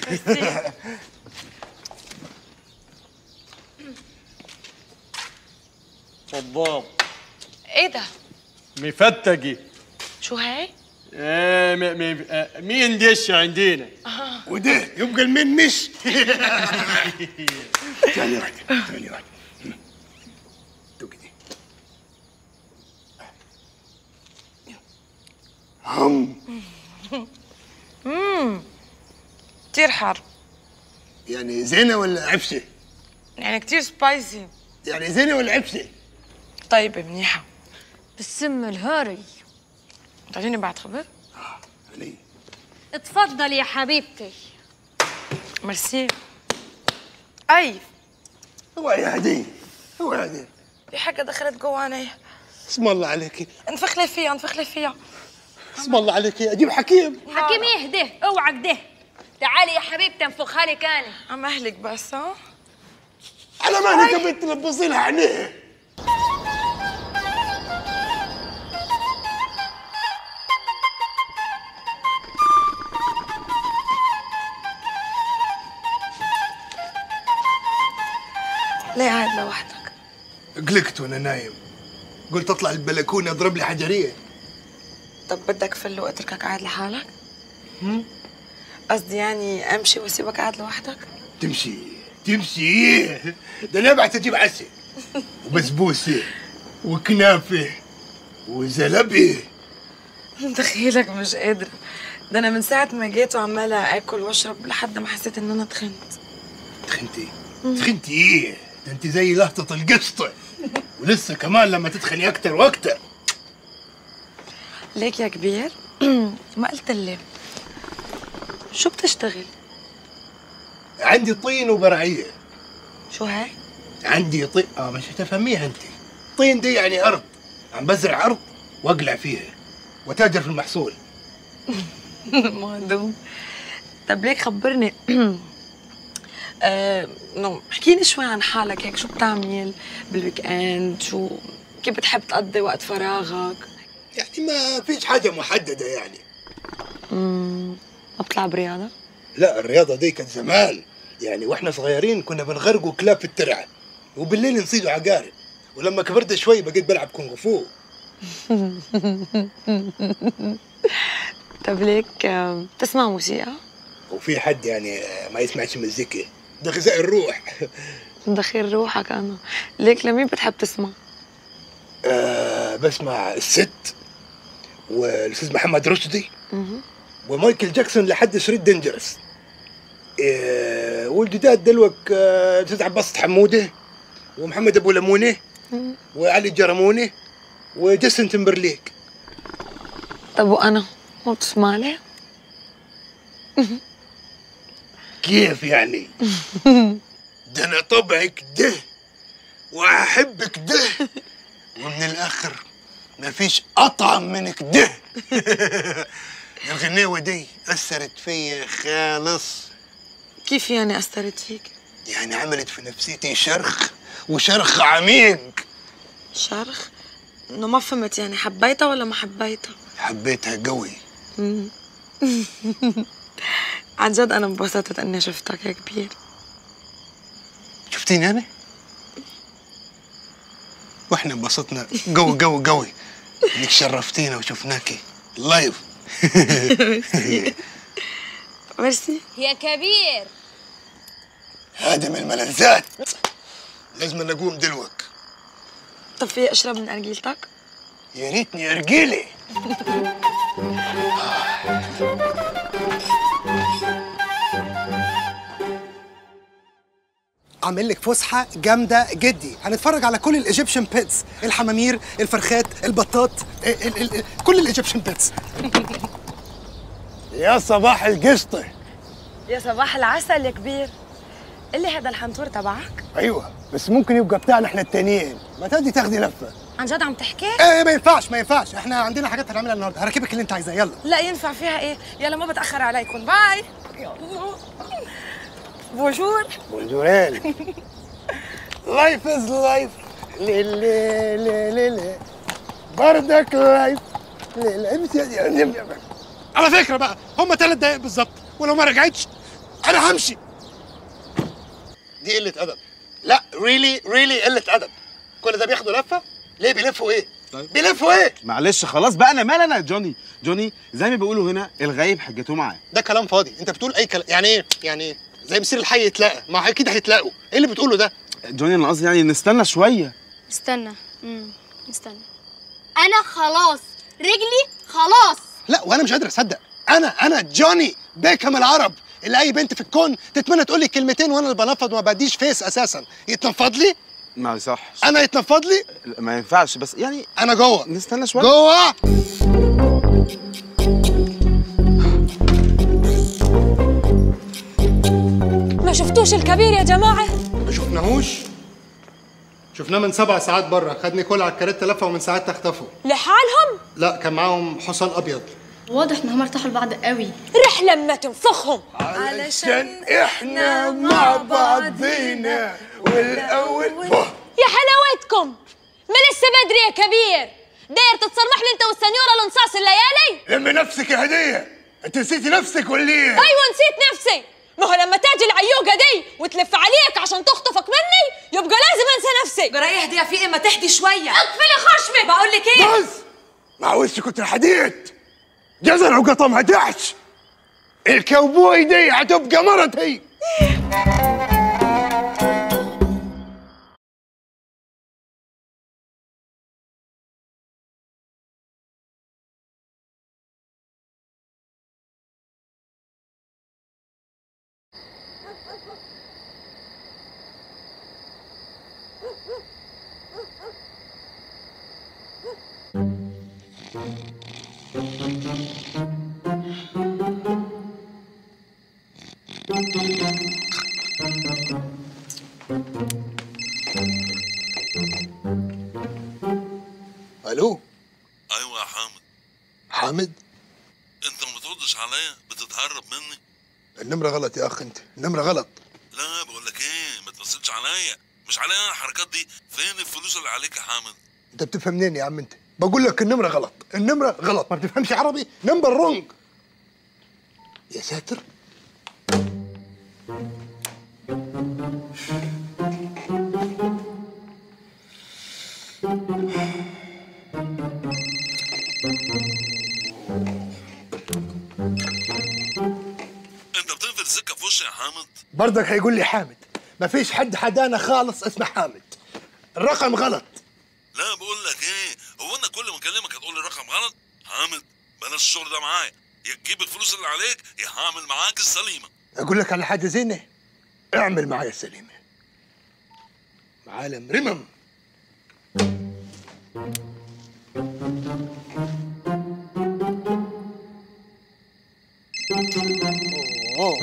فضام ايه ده مفتقي شو هاي آه م م آه مين دش عندنا وده يبقى المين مش ثانية واحدة ثانية واحدة هم امم كتير حار يعني زينة ولا عفشة؟ يعني كتير سبايسي يعني زينة ولا عفشة؟ طيب منيحة بالسم الهاري تعطيني بعد خبر اتفضل يا حبيبتي ميرسي اي هو يا هدي هو يا هدي في حاجة دخلت جواني اسم الله عليكي انفخ لي فيها انفخ لي فيها اسم الله عليكي اجيب حكيم حكيم اهدى اوعى كده تعالي يا حبيبتي انفخها لك انا عم اهلك بس ها على مهلك يا بنت تلبسي لها عينيها ليه قاعد لوحدك قلقت وانا نايم قلت اطلع البلكونه اضرب لي حجريه طب بدك فل واتركك قاعد لحالك قصدي يعني امشي واسيبك قاعد لوحدك تمشي تمشي ده انا ابعت اجيب عسل وبسبوسه وكنافه وزلبي دخيلك مش قادرة ده أنا من ساعة ما جيت وعمالة آكل وأشرب لحد ما حسيت إن أنا تخنت تخنتي تخنتي ايه ده انت زي لهطة القسطة ولسه كمان لما تتخني اكتر واكتر ليك يا كبير ما قلت لي شو بتشتغل؟ عندي طين وبرعية شو هاي؟ عندي طين اه مش هتفهميها انت طين دي يعني ارض عم بزرع ارض واقلع فيها وتاجر في المحصول مهضوم طب ليك خبرني آه، نو احكيني شوي عن حالك هيك شو بتعمل بالويك اند شو كيف بتحب تقضي وقت فراغك يعني ما فيش حاجة محددة يعني مم، ما بتلعب رياضة؟ لا الرياضة دي كانت زمان يعني واحنا صغيرين كنا بنغرقوا كلاب في الترعة وبالليل نصيدوا عقارب ولما كبرت شوي بقيت بلعب كونغ فو طب ليك آه، بتسمع موسيقى؟ وفي حد يعني ما يسمعش مزيكا ده غذاء الروح دخيل روحك أنا ليك لمين بتحب تسمع؟ آه بسمع الست والاستاذ محمد رشدي مهم. ومايكل جاكسون لحد شريط دينجرس آه والجداد دلوك آه، الاستاذ عباس حموده ومحمد ابو لمونه مم. وعلي الجرموني وجاستن تمبرليك طب وأنا ما بتسمع لي؟ كيف يعني؟ ده انا طبعي كده واحب كده ومن الاخر مفيش اطعم من كده الغناوه دي اثرت فيا خالص كيف يعني أثرت فيك؟ يعني عملت في نفسيتي شرخ وشرخ عميق شرخ؟ إنه ما فهمت يعني حبيتها ولا ما حبيتها؟ حبيتها قوي مم. عن جد أنا انبسطت إني شفتك يا كبير شفتيني انا؟ واحنا انبسطنا قوي قوي قوي انك شرفتينا وشفناكي لايف ميرسي يا كبير هادم الملذات لازم نقوم دلوك طب في أشرب من أرجيلتك؟ يا ريتني ارجيلي عامل لك فسحه جامده جدي هنتفرج على كل الايجيبشن بيتس الحمامير الفرخات البطات ال ال ال كل الايجيبشن بيتس يا صباح القشطه يا صباح العسل يا كبير اللي هذا الحنطور تبعك ايوه بس ممكن يبقى بتاعنا احنا التانيين ما تدي تاخدي لفه عن جد عم تحكي؟ ايه ما ينفعش ما ينفعش احنا عندنا حاجات هنعملها النهارده هركبك اللي انت عايزاه يلا لا ينفع فيها ايه يلا ما بتأخر عليكم باي يلا بونجور بونجورين لايف از لايف لي لي لي لي لي بردك لايف لي لي امس يا- على فكره بقى هم ثلاث دقايق بالظبط ولو ما رجعتش انا همشي دي قله ادب لا ريلي ريلي قله ادب كل ده بياخدوا لفه ليه بيلفوا ايه بيلفوا ايه معلش خلاص بقى انا مال انا يا جوني جوني زي ما بيقولوا هنا الغايب حجته معاه ده كلام فاضي انت بتقول اي كلام يعني ايه يعني ايه زي مسير الحي يتلاقى ما هو اكيد هيتلاقوا ايه اللي بتقوله ده جوني انا قصدي يعني نستنى شويه استنى امم استنى انا خلاص رجلي خلاص لا وانا مش قادر اصدق انا انا جوني بيكهام العرب اللي اي بنت في الكون تتمنى تقول لي كلمتين وانا اللي بنفض وما بديش فيس اساسا يتنفض لي ما يصح انا يتنفض لي ما ينفعش بس يعني انا جوه نستنى شويه جوه ما شفتوش الكبير يا جماعة ما شفناهوش شفناه من سبع ساعات بره خد نيكول على الكاريتا لفه ومن ساعتها اختفوا لحالهم لا كان معاهم حصان ابيض واضح انهم ارتاحوا لبعض قوي رح لما تنفخهم علشان احنا مع بعضينا والاول يا حلاوتكم ما لسه بدري يا كبير داير تتصرمح لي انت والسنيوره لنصاص الليالي لمي نفسك يا هديه انت نسيتي نفسك ولا ايه ايوه نسيت نفسي ما هو لما تاجي العيوقه دي وتلف عليك عشان تخطفك مني يبقى لازم انسى نفسي جرايه هديه في ايه ما تهدي شويه اقفلي خشمك بقول لك ايه بس مع وشك كنت الحديد جزر وقطمها دحش الكوبوي دي هتبقى مرتي الو ايوه يا حامد حامد انت ما بتردش عليا بتتهرب مني النمره غلط يا اخ انت النمره غلط لا بقول لك ايه ما تمثلش عليا مش عليا انا الحركات دي فين الفلوس اللي عليك يا حامد انت بتفهم منين يا عم انت بقول لك النمره غلط النمره غلط ما بتفهمش عربي نمبر رونج يا ساتر انت بتنفذ السكه في وشي يا حامد برضك هيقول لي حامد ما فيش حد حدانا خالص اسمه حامد الرقم غلط لا بقول لك ايه هو انا كل ما اكلمك هتقول لي رقم غلط حامد بلاش الشغل ده معايا يا تجيب الفلوس اللي عليك يا هعمل معاك السليمه اقول لك على حاجه زينه اعمل معايا السليمه معالم رمم أوه.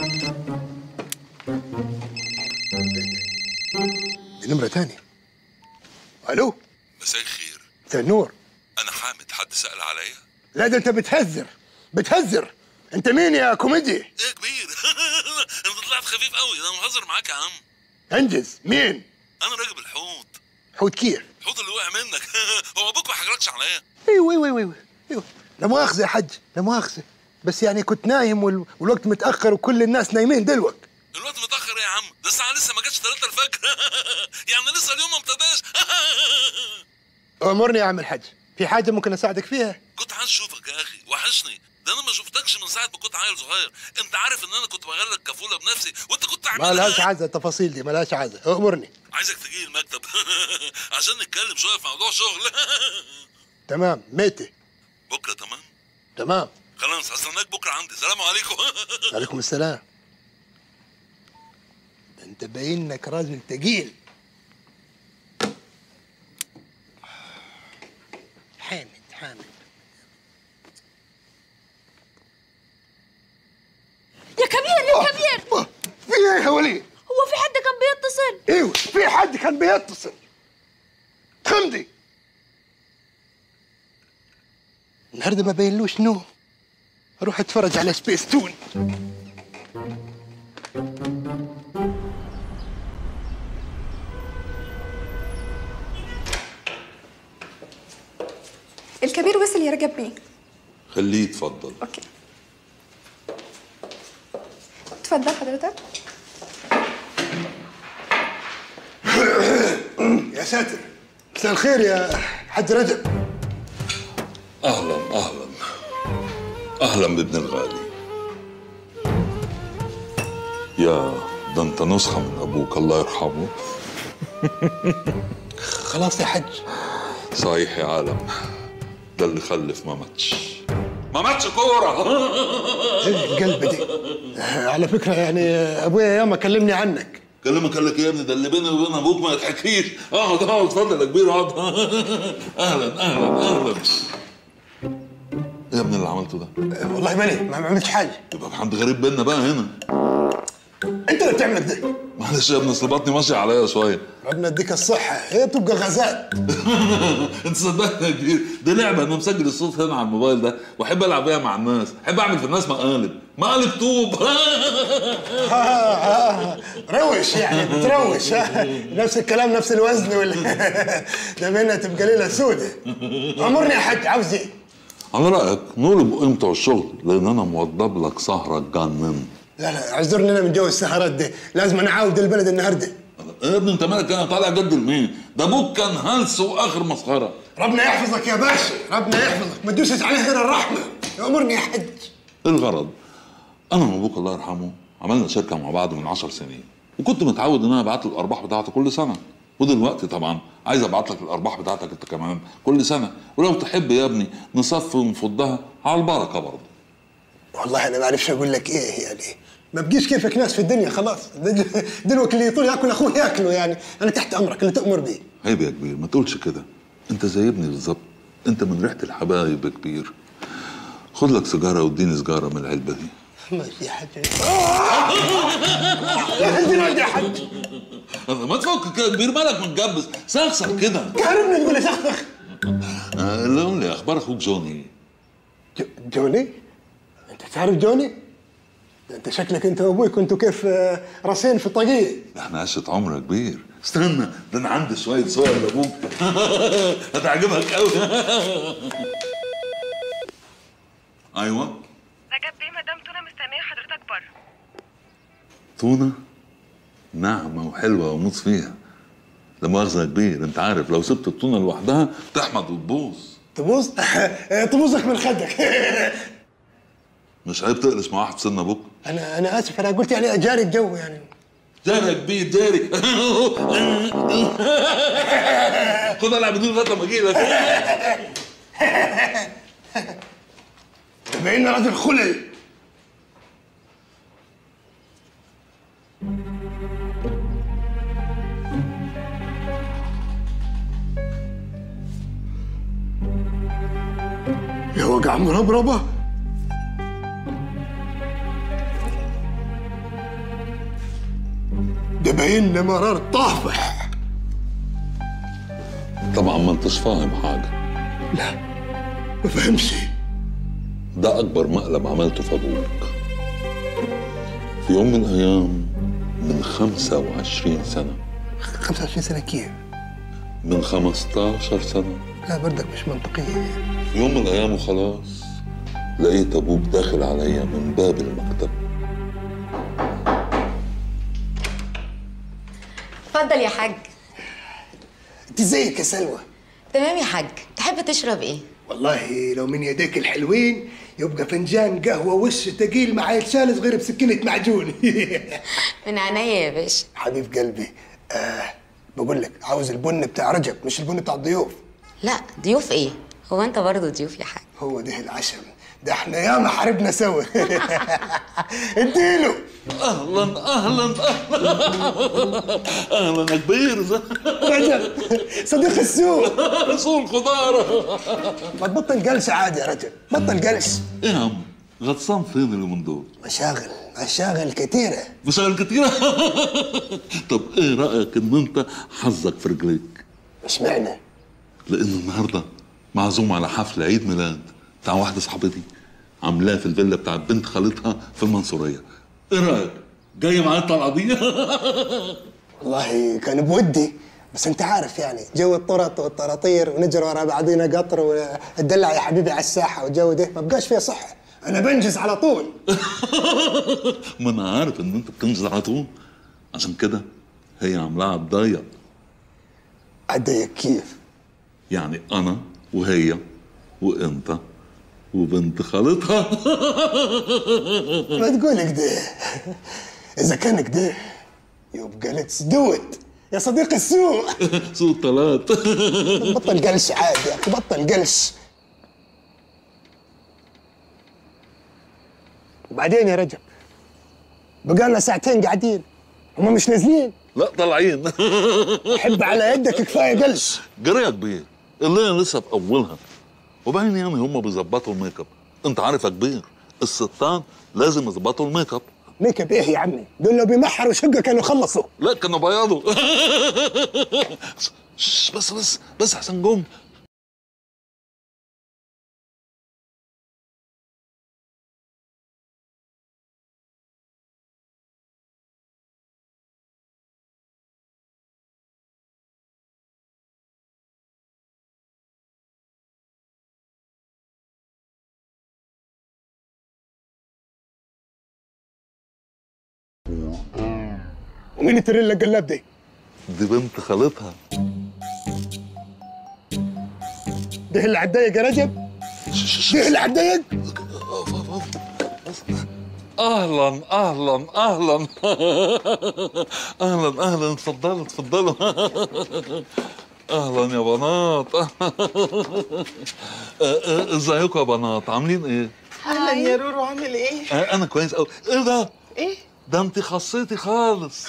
دي نمرة تانية الو مساء الخير مساء النور انا حامد حد سأل عليا لا ده انت بتهزر بتهزر انت مين يا كوميدي ايه يا كبير انت طلعت خفيف قوي انا مهزر معاك يا عم انجز مين انا راكب الحوت حوت كيف الحوت اللي وقع منك هو ابوك ما حكركش عليا ايوه ايوه ايوه ايوه لا مؤاخذة يا حج لا مؤاخذة بس يعني كنت نايم وال... والوقت متأخر وكل الناس نايمين دلوقتي الوقت متاخر ايه يا عم ده الساعه لسه ما جاتش 3 الفجر يعني لسه اليوم ما ابتداش أمرني يا عم الحج في حاجة ممكن أساعدك فيها كنت عايز اشوفك يا اخي وحشني ده انا ما شفتكش من ساعه ما كنت عيل صغير انت عارف ان انا كنت بغير لك كفوله بنفسي وانت كنت ما عامل لهاش عايزة التفاصيل دي ما لهاش عايزة أمرني عايزك تجي المكتب عشان نتكلم شويه في موضوع شغل تمام ميتي بكره تمام تمام خلاص هستناك بكره عندي سلام عليكم عليكم السلام ده انت باين انك راجل تقيل حامد حامد يا كبير يا كبير في ايه يا ولي هو في حد كان بيتصل ايوه في حد كان بيتصل خمدي النهارده ما بينلوش نوم اروح اتفرج على سبيس تون الكبير وصل يا رجب بيه خليه يتفضل اوكي اتفضل حضرتك يا ساتر مساء الخير يا حاج رجب اهلا اهلا اهلا بابن الغالي يا ده انت نسخه من ابوك الله يرحمه خلاص يا حج صحيح يا عالم ده اللي خلف ما ماتش ما ماتش كوره القلب دي على فكره يعني ابويا ياما كلمني عنك كلمك قال لك إيه يا ابني ده اللي بيني وبين ابوك ما يتحكيش اقعد اقعد اتفضل يا كبير اقعد اهلا اهلا اهلا ايه يا ابني اللي عملته ده؟ والله ماني ما عملتش حاجه يبقى في حد غريب بينا بقى هنا انت اللي بتعمل ده معلش يا ابني اصل بطني ماشي عليا شويه ربنا يديك الصحه هي بتبقى غازات انت صدقني يا كبير دي لعبه انا مسجل الصوت هنا على الموبايل ده واحب العب بيها مع الناس احب اعمل في الناس مقالب مقالب طوب روش يعني بتروش ها نفس الكلام نفس الوزن وال ده منها تبقى ليله سودة امرني يا حاج عاوز ايه؟ على رايك نقول بقيمته الشغل لان انا موضب لك سهره تجنن لا لا اعذرني انا من جو السهرات دي لازم انا اعاود البلد النهارده ايه يا ابني انت مالك انا طالع جد لمين؟ ده ابوك كان هلس واخر مسخره ربنا يحفظك يا باشا ربنا يحفظك ما تدوسش عليه غير الرحمه امرني يا حج ايه الغرض؟ انا وابوك الله يرحمه عملنا شركه مع بعض من عشر سنين وكنت متعود ان انا ابعت له الارباح بتاعته كل سنه ودلوقتي طبعا عايز ابعت لك الارباح بتاعتك انت كمان كل سنه ولو تحب يا ابني نصفي ونفضها على البركه برضه والله انا ما اعرفش اقول لك ايه يعني ما بقيش كيفك ناس في الدنيا خلاص دل- دلوقتي اللي يطول ياكل اخوه ياكله يعني انا تحت امرك اللي تامر بيه عيب يا كبير ما تقولش كده انت زي ابني بالظبط انت من ريحه الحبايب يا كبير خد لك سيجاره واديني سيجاره من العلبه دي ماشي يا حاج يا حج الولد يا حج ما تفك كده يا كبير مالك متجبس سخسخ كده كهربني تقول لي سخسخ آه لا قول لي اخبار اخوك جوني جوني انت تعرف جوني انت شكلك انت وابوي كنتوا كيف آه، راسين في طاقيه احنا عشرة عمر كبير استنى ده انا عندي شويه صور لابوك هتعجبك قوي ايوه رجب بيه مدام تونه مستنيه حضرتك بره تونه ناعمه وحلوه واموت فيها لا مؤاخذه يا كبير انت عارف لو سبت التونه لوحدها تحمض وتبوظ تبوظ تبوظك من خدك مش عيب تقلش مع واحد سن ابوك انا انا اسف انا قلت يعني اجاري الجو يعني جاري يا كبير جاري خد العب بدون لغايه لما اجي لك بقينا راجل خلل يا وجع مربربة ده باين لي مرار طافح طبعا ما انتش فاهم حاجه لا ما فهمش ده اكبر مقلب عملته في ابوك في يوم من الايام من 25 سنه 25 سنة كيف؟ من 15 سنه لا بردك مش منطقية في يوم من الايام وخلاص لقيت ابوك داخل عليا من باب المكتب اتفضل يا حاج انت ازيك يا سلوى؟ تمام يا حاج تحب تشرب ايه والله لو من يديك الحلوين يبقى فنجان قهوة وش تقيل مع يتشال صغير بسكينة معجون من عينيا يا باشا حبيب قلبي آه بقول لك عاوز البن بتاع رجب مش البن بتاع الضيوف لا ضيوف ايه هو انت برضه ضيوف يا حاج هو ده العشم ده احنا ياما حاربنا سوا اديله اهلا اهلا اهلا اهلا يا كبير رجب صديق السوق سوق الخضار ما تبطل قلش عادي يا رجل بطل قلش ايه يا عم غطسان فين اليومين دول؟ مشاغل مشاغل كتيرة مشاغل كتيرة طب ايه رأيك ان انت حظك في رجليك؟ اشمعنى؟ لان النهارده معزوم على حفل عيد ميلاد بتاع واحدة صاحبتي عاملاه في الفيلا بتاعت بنت خالتها في المنصورية ايه رأيك؟ جاي معايا الطلعة دي؟ والله كان بودي بس انت عارف يعني جو الطرط والطراطير ونجري ورا بعضينا قطر وندلع يا حبيبي على الساحه والجو ده ما بقاش فيها صحه انا بنجز على طول ما انا عارف ان انت بتنزل على طول عشان كده هي عاملاها تضيق اتضايق كيف؟ يعني انا وهي وانت وبنت خالتها ما تقول كده اذا كان كده يبقى ليتس دو ات يا صديق السوق سوق ثلاث بطل قلش عادي يا اخي بطل قلش وبعدين يا رجب بقالنا ساعتين قاعدين هم مش نازلين لا طالعين حب على يدك كفايه قلش جري يا كبير الليله لسه في اولها وبعدين يعني هم بيظبطوا الميك اب انت عارف يا كبير الستان لازم يظبطوا الميك اب ميك اب ايه يا عمي دول لو بيمحروا شقه كانوا خلصوا لا كانوا بياضوا شش، بس بس بس احسن جم ومين التريلا القلاب دي؟ دي بنت خالتها ده اللي هتضايق يا رجب؟ ده اللي هتضايق؟ اهلا اهلا اهلا اهلا اهلا اتفضلوا اتفضلوا اهلا يا بنات آه، آه، ازيكم يا بنات عاملين ايه؟ اهلا يا رورو عامل ايه؟ آه، انا كويس قوي ايه ده؟ ايه؟ ده انت خصيتي خالص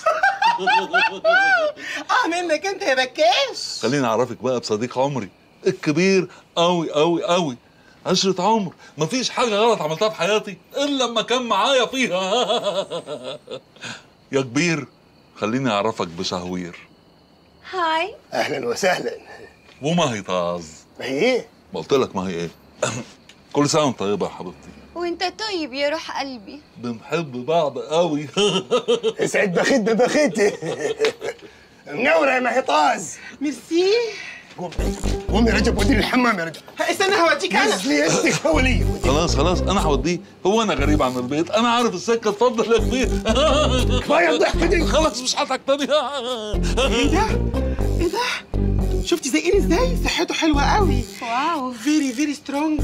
اه منك انت يا بكاش خليني اعرفك بقى بصديق عمري الكبير قوي قوي قوي عشرة عمر مفيش حاجة غلط عملتها في حياتي إلا لما كان معايا فيها يا كبير خليني أعرفك بشهوير هاي اهلا وسهلا وما هي طاز ما هي ايه؟ ما قلت لك ما هي ايه كل سنه وانت طيبه يا حبيبتي وانت طيب يا روح قلبي بنحب بعض قوي اسعد بخيت ببخيتي منورة يا محيطاز ميرسي قوم يا رجب وديني الحمام يا رجب استنى هوديك انا نزلي يدك يا ولية خلاص خلاص انا هوديه هو انا غريب عن البيت انا عارف السكه اتفضل يا كبير كفايه الضحكه دي خلاص مش هضحك تاني ايه ده؟ ايه ده؟ شفتي زيقين ازاي؟ صحته حلوة قوي واو فيري فيري سترونج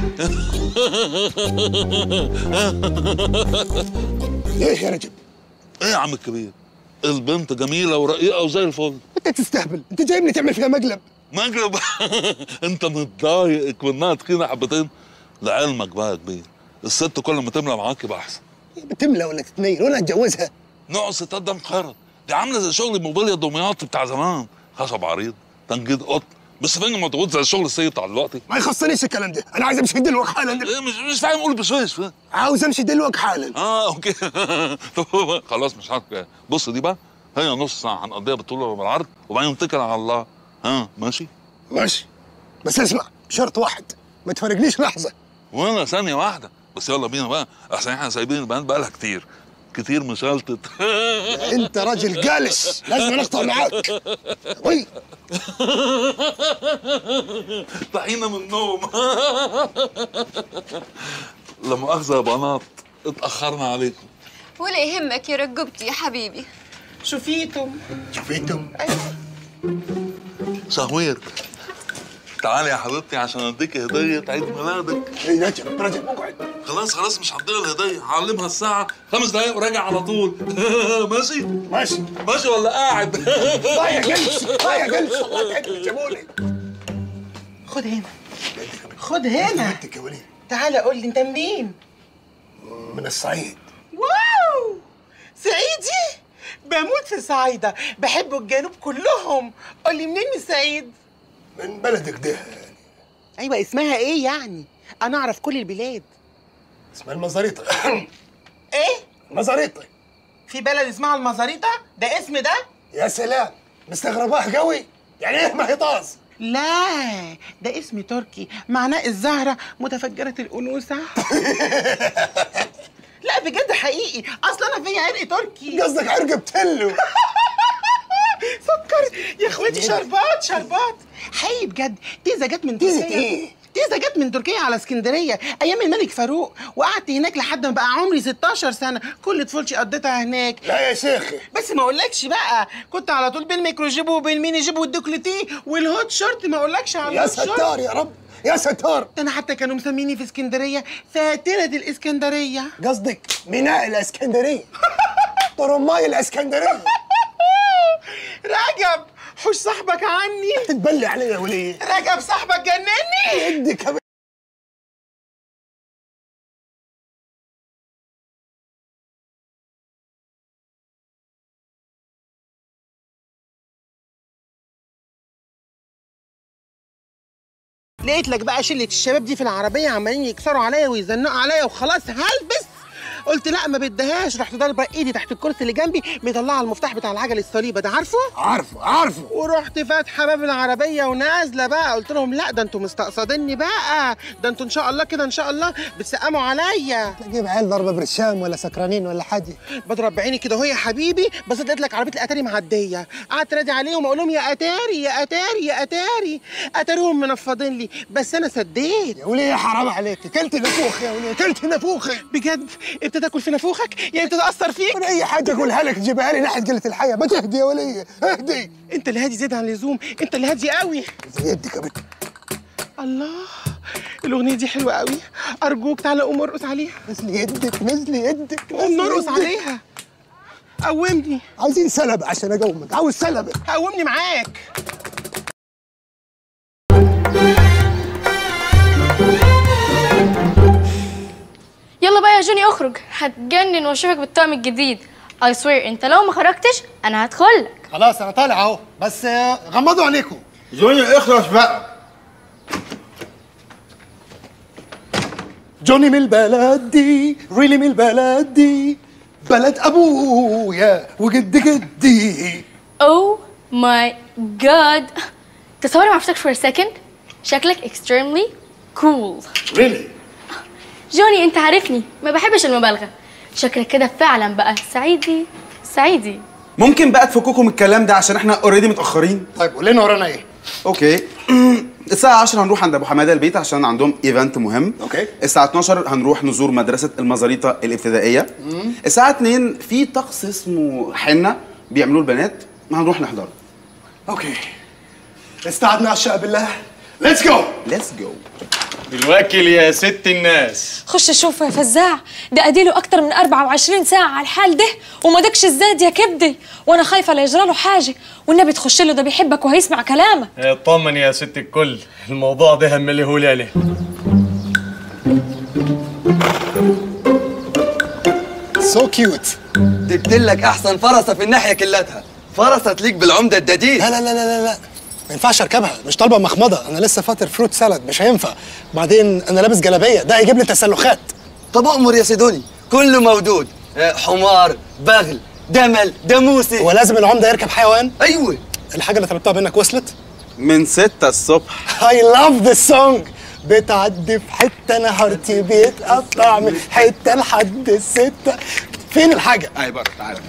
ايه يا رجب ايه يا عم الكبير البنت جميله ورقيقه وزي الفل انت تستهبل انت جايبني تعمل فيها مقلب مقلب انت متضايق منها تخينه حبتين لعلمك بقى يا كبير الست كل ما تملى معاك يبقى احسن بتملى ولا تتنين ولا اتجوزها نوع ستات ده مخرط دي عامله زي شغل الموبيليا الدمياطي بتاع زمان خشب عريض تنجيد قط بس فين مضغوط زي الشغل السيء بتاع دلوقتي ما يخصنيش الكلام ده انا عايز امشي دلوقتي حالا إيه مش مش فاهم قول بشويش فاهم عاوز امشي دلوقتي حالا اه اوكي طب خلاص مش عارف بص دي بقى هي نص ساعه هنقضيها بالطول وبالعرض وبعدين نتكل على الله ها ماشي ماشي بس اسمع شرط واحد ما تفرقنيش لحظه ولا ثانيه واحده بس يلا بينا بقى احسن احنا سايبين البنات بقى لها كتير كتير مشلتت انت راجل جالس لازم نقطع معاك وي طحينه من النوم لا مؤاخذه يا بنات اتاخرنا عليكم ولا يهمك يا رجبتي يا حبيبي شوفيتم شوفيتم شهوير تعالي يا حبيبتي عشان اديك هديه عيد ميلادك ايه رجب رجب اقعد خلاص خلاص مش هديها الهديه هعلمها الساعه خمس دقايق وراجع على طول ماشي ماشي ماشي ولا قاعد ضايع جلس ضايع جلس الله يتعبني جابوني خد هنا خد هنا تعالى قول لي انت منين؟ من الصعيد واو صعيدي بموت في صعيدة بحبوا الجنوب كلهم قول لي منين من الصعيد؟ من بلدك ده ايوه اسمها ايه يعني؟ انا اعرف كل البلاد اسمها المزاريطة ايه؟ مزاريطة في بلد اسمها المزاريطة؟ ده اسم ده؟ يا سلام مستغرباه قوي يعني ايه محيطاز لا ده اسم تركي معناه الزهرة متفجرة الأنوثة لا بجد حقيقي أصل أنا فيا عرق تركي قصدك عرق بتلو سكر يا اخواتي شربات شربات حقيقي بجد تيزا جت من تيزا تركيا إيه؟ تيزا جت من تركيا على اسكندريه ايام الملك فاروق وقعدت هناك لحد ما بقى عمري 16 سنه كل طفولتي قضيتها هناك لا يا شيخي بس ما اقولكش بقى كنت على طول بالميكروجيب وبالميني جيب والدوكليتي والهوت شورت ما اقولكش على يا الهوت شورت. ستار يا رب يا ستار ده انا حتى كانوا مسميني في اسكندريه فاتنه الاسكندريه قصدك ميناء الاسكندريه طرماي الاسكندريه رجب حوش صاحبك عني تتبلي علي يا وليه رجب صاحبك جنني يدك يا لقيت لك بقى شله الشباب دي في العربيه عمالين يكسروا عليا ويزنقوا عليا وخلاص هلبس قلت لا ما بدهاش رحت ضاربه ايدي تحت الكرسي اللي جنبي مطلعه المفتاح بتاع العجل الصليبه ده عارفه عارفه عارفه ورحت فاتحه باب العربيه ونازله بقى قلت لهم لا ده انتوا مستقصديني بقى ده انتوا ان شاء الله كده ان شاء الله بتسقموا عليا تجيب عيال ضربه برشام ولا سكرانين ولا حاجه بضرب بعيني كده وهي يا حبيبي بس لقيت لك عربيه الاتاري معديه قعدت انادي عليهم اقول لهم يا اتاري يا اتاري يا اتاري اتاريهم منفضين لي بس انا سديت يا وليه حرام عليك كلت نفوخ يا وليه كلت نفوخي بجد ابتدى اكل في نافوخك يعني ابتدى اثر فيك انا اي حاجه اقولها لك تجيبها لي ناحيه قله الحياه ما تهدي يا وليه اهدي انت اللي هادي زياده عن اللزوم انت اللي هادي قوي يدك يا بنت الله الاغنيه دي حلوه قوي ارجوك تعالى قوم ارقص عليها نزلي يدك نزلي يدك قوم نرقص عليها قومني عايزين سلبة عشان اقومك عاوز سلبة قومني معاك يلا بقى يا جوني اخرج هتجنن واشوفك بالطقم الجديد I swear انت لو ما خرجتش انا هدخلك خلاص انا طالع اهو بس آه، غمضوا عينيكم جوني اخلص بقى جوني من البلد دي ريلي من البلد دي بلد ابويا وجد جدي Oh my god تصوري ما عرفتكش for a second شكلك extremely cool really جوني انت عارفني ما بحبش المبالغه شكلك كده فعلا بقى سعيدي سعيدي ممكن بقى تفككم من الكلام ده عشان احنا اوريدي متاخرين طيب قول لنا ورانا ايه اوكي الساعة 10 هنروح عند ابو حماده البيت عشان عندهم ايفنت مهم اوكي الساعة 12 هنروح نزور مدرسة المزاريطة الابتدائية الساعة 2 في طقس اسمه حنة بيعملوه البنات هنروح نحضره اوكي استعدنا عشاء بالله ليتس جو ليتس جو بالوكل يا ست الناس خش شوف يا فزاع ده اديله اكتر من 24 ساعه على الحال ده وما دكش الزاد يا كبدي وانا خايفه لا يجرى له حاجه والنبي تخش له ده بيحبك وهيسمع كلامك اطمن يا ست الكل الموضوع ده همليه لي عليه سو كيوت جبت لك احسن فرسه في الناحيه كلتها فرسه تليق بالعمده الدديد لا لا لا لا لا ما ينفعش اركبها مش طالبه مخمضه انا لسه فاطر فروت سالاد مش هينفع بعدين انا لابس جلابيه ده هيجيب لي تسلخات طب امر يا سيدوني كله موجود آه، حمار بغل دمل داموسي هو لازم العمده يركب حيوان ايوه الحاجه اللي طلبتها منك وصلت من 6 الصبح I love this song بتعدي في حته نهارتي بيتقطع من حته لحد السته فين الحاجه؟ اي بره تعالى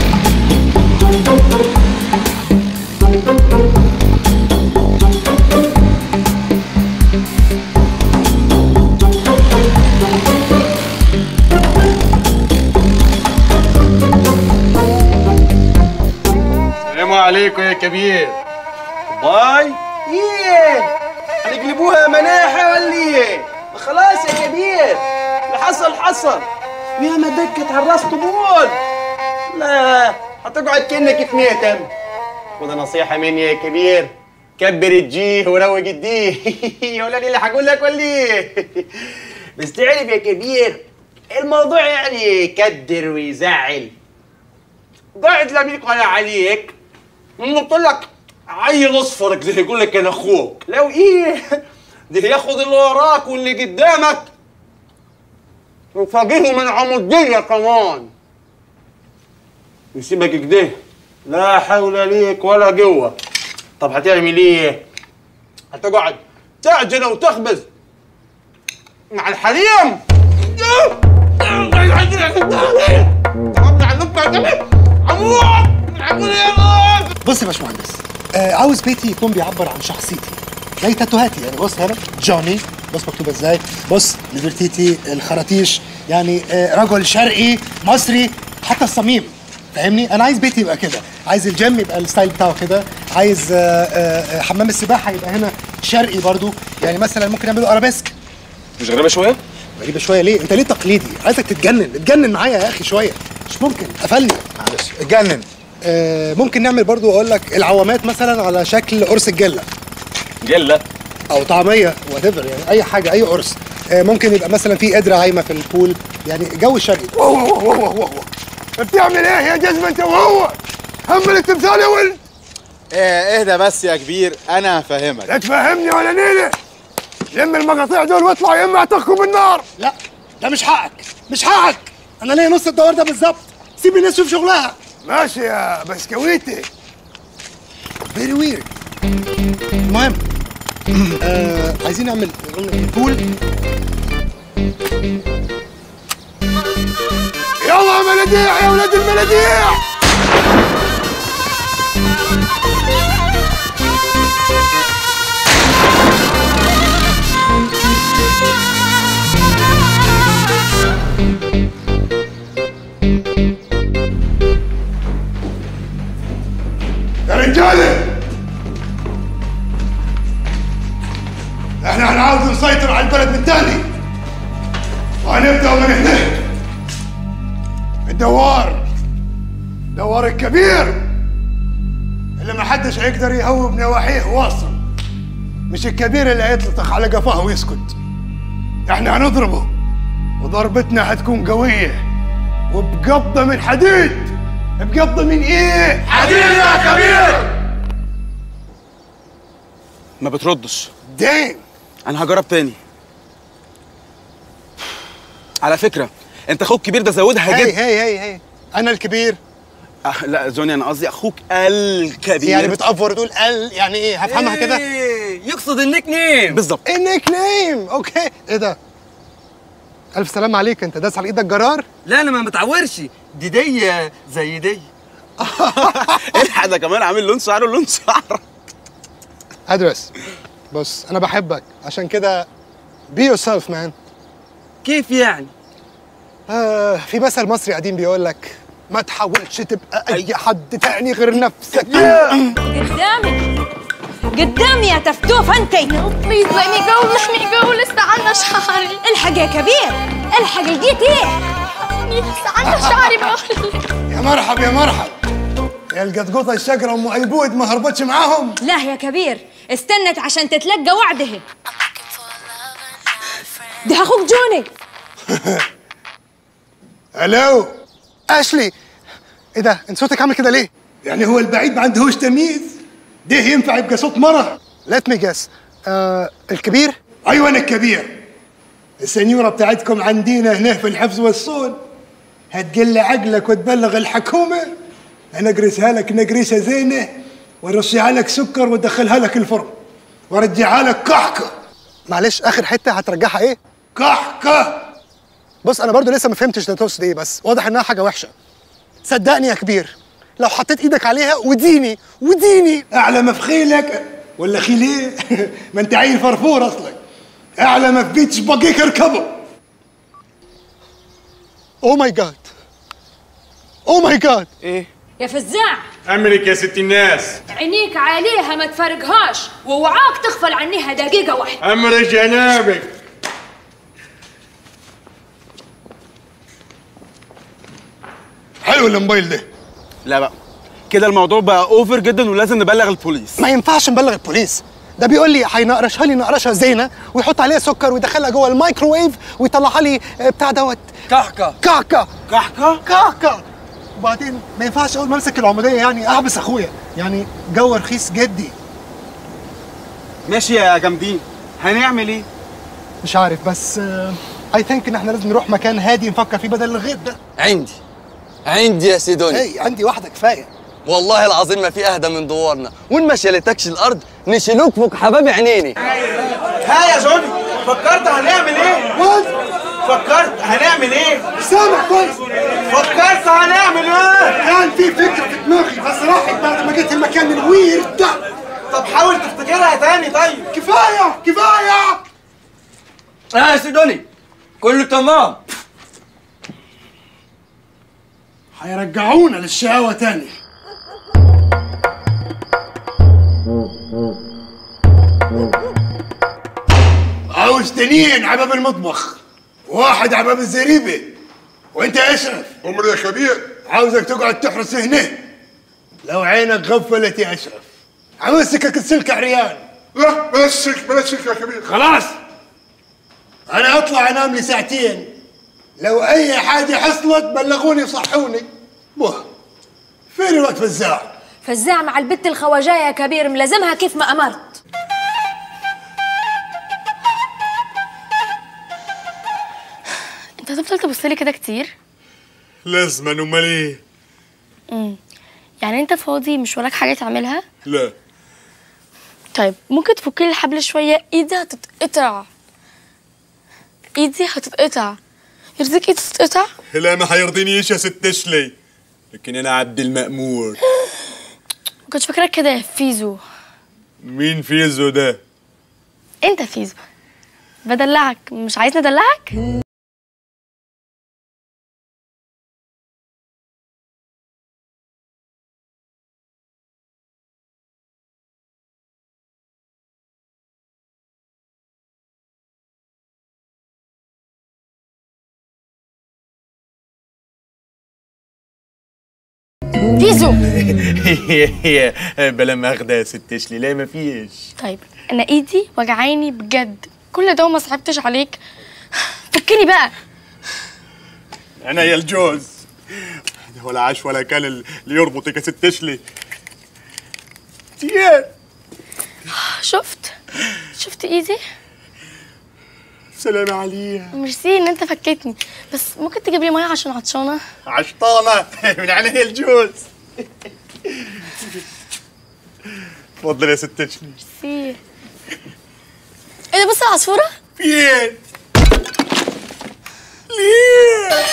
السلام عليكم يا كبير باي ايه هنقلبوها مناحة ولا ايه ما خلاص يا كبير اللي حصل حصل ويا ما دكت على الراس طبول لا هتقعد كأنك في ميتم وده نصيحة مني يا كبير كبر الجيه وروق الديه يا ولادي اللي هقول لك ولا ايه بس تعرف يا كبير الموضوع يعني يكدر ويزعل قاعد لميك ولا عليك قلت لك عيل اصفر كده يقول لك انا اخوك لو ايه ده ياخد اللي وراك واللي قدامك وفاجئه من عمودية كمان يسيبك كده لا حول ليك ولا قوة طب هتعمل ايه؟ هتقعد تعجن وتخبز مع الحريم بص يا باشمهندس آه عاوز بيتي يكون بيعبر عن شخصيتي زي تاتوهاتي يعني بص هنا جوني بص مكتوبه ازاي بص ليبرتيتي الخراطيش يعني آه رجل شرقي مصري حتى الصميم فاهمني انا عايز بيتي يبقى كده عايز الجيم يبقى الستايل بتاعه كده عايز آه آه آه، حمام السباحه يبقى هنا شرقي برضو يعني مثلا ممكن نعمله ارابيسك مش غريبة شوية؟ غريبه شويه ليه انت ليه تقليدي عايزك تتجنن اتجنن معايا يا اخي شويه مش ممكن قفلني معلش اتجنن آه ممكن نعمل برضو اقول لك العوامات مثلا على شكل قرص الجله جلة او طعميه وات يعني اي حاجه اي قرص آه ممكن يبقى مثلا في قدره عايمه في البول يعني جو شرقي واو واو واو واو واو بتعمل ايه يا جزمه انت وهو همل التمثال يا ولد ايه اهدى بس يا كبير انا هفهمك لا تفهمني ولا نيله لم المقاطيع دول واطلع يا اما اعتقكم بالنار لا ده مش حقك مش حقك انا ليا نص الدوار ده بالظبط سيب الناس تشوف شغلها ماشي يا بسكويتي فيري ويرد المهم آه عايزين نعمل بول يلا يا مناديع يا ولاد المناديع يا رجاله احنا هنعاود نسيطر على البلد من تاني وهنبدا من هنا الدوار دوار الكبير اللي ما حدش هيقدر يهوب نواحيه واصل مش الكبير اللي هيطلق على قفاه ويسكت احنا هنضربه وضربتنا هتكون قوية وبقبضة من حديد بقبضة من ايه؟ حديد يا كبير ما بتردش دين انا هجرب تاني على فكرة انت اخوك كبير ده زودها هي جدا هي هي هي انا الكبير أه لا جوني انا قصدي اخوك الكبير يعني بتأفور تقول ال يعني ايه هفهمها كده إيه، يقصد اقصد النيك نيم بالظبط النيك نيم اوكي ايه ده الف سلام عليك انت داس على ايدك جرار لا انا ما متعورش دي دي زي دي الحق ده كمان عامل لون شعره لون شعر ادرس بص انا بحبك عشان كده بي يور سيلف مان كيف يعني آه في مثل مصري قديم بيقول لك ما تحاولش تبقى اي حد تاني غير نفسك قدامي قدامي يا تفتوف انت بليز let me go let me go لسه عنا شعري الحق يا كبير الحق لقيت ايه لسه عنا شعري بقول يا مرحب يا مرحب يا القطقوطة الشقرة ام عيبود ما هربتش معاهم لا يا كبير استنت عشان تتلقى وعده ده اخوك جوني الو اشلي ايه ده انت صوتك عامل كده ليه يعني هو البعيد ما عندهوش تمييز ده ينفع يبقى صوت مرة ليت مي جس آه الكبير ايوه انا الكبير السنيورة بتاعتكم عندنا هنا في الحفظ والصون هتقل عقلك وتبلغ الحكومة انا اقرسها لك نقريسة زينة وارصيها لك سكر وادخلها لك الفرن وارجعها لك كحكة معلش اخر حتة هترجعها ايه؟ كحكة بص انا برضو لسه ما فهمتش ده تقصد ايه بس واضح انها حاجة وحشة صدقني يا كبير لو حطيت ايدك عليها وديني وديني اعلى ما في خيلك ولا خيل ايه؟ ما انت عيل فرفور اصلك اعلى ما في بيتش بقيك اركبه او ماي جاد او ماي جاد ايه يا فزاع امرك يا ست الناس عينيك عليها ما تفرقهاش ووعاك تغفل عنيها دقيقة واحدة امرك جنابك حلو الموبايل ده لا بقى كده الموضوع بقى اوفر جدا ولازم نبلغ البوليس ما ينفعش نبلغ البوليس ده بيقول لي هينقرشها لي نقرشه زينه ويحط عليها سكر ويدخلها جوه الميكروويف ويطلعها لي آه، بتاع دوت كحكة كعكه كحكه كعكه وبعدين ما ينفعش اول ما امسك العموديه يعني احبس اخويا يعني جو رخيص جدي ماشي يا جامدين هنعمل ايه مش عارف بس اي ثينك ان احنا لازم نروح مكان هادي نفكر فيه بدل الغيط ده عندي عندي يا سيدوني اي عندي واحده كفايه والله العظيم ما في اهدى من دوارنا وان ما شالتكش الارض نشيلوك فوق حباب عينيني ها يا جوني فكرت هنعمل ايه؟ فكرت هنعمل ايه؟ سامع كويس فكرت هنعمل ايه؟ كان في فكره في دماغي بس راحت بعد ما جيت المكان الويرد ده طب حاول تفتكرها تاني طيب كفايه كفايه اه يا سيدوني كله تمام هيرجعونا للشقاوه تاني عاوز تنين عباب المطبخ واحد عباب الزريبه وانت يا اشرف عمر يا كبير عاوزك تقعد تحرس هنا لو عينك غفلت يا اشرف همسكك السلك عريان لا بلاش سلك بلاش سلك يا كبير خلاص انا اطلع انام لي ساعتين لو اي حاجه حصلت بلغوني وصحوني بوه فين الوقت فزاع فزاع مع البت الخواجاية يا كبير ملازمها كيف ما أمرت انت هتفضل تبص لي كده كتير لازما امال ايه امم يعني انت فاضي مش وراك حاجه تعملها لا طيب ممكن تفكي لي الحبل شويه ايدي هتتقطع ايدي هتتقطع يرضيك ايدي تتقطع لا ما هيرضينيش يا ست اشلي لكن انا عبد المأمور ما كنتش فاكرك كده يا فيزو مين فيزو ده انت فيزو بدلعك مش عايزني ادلعك فيزو هي بلا ماخدة يا ست اشلي لا ما فيش طيب انا ايدي وجعاني بجد كل ده وما صعبتش عليك فكني بقى انا يا الجوز ده ولا عاش ولا كان اللي يربطك يا ست اشلي تيان شفت شفت ايدي سلام عليها ميرسي ان انت فكيتني بس ممكن تجيب لي ميه عشان عطشانه عشطانة من عليها الجوز اتفضل يا ست اشلي ميرسي ايه ده بص العصفورة فين ليه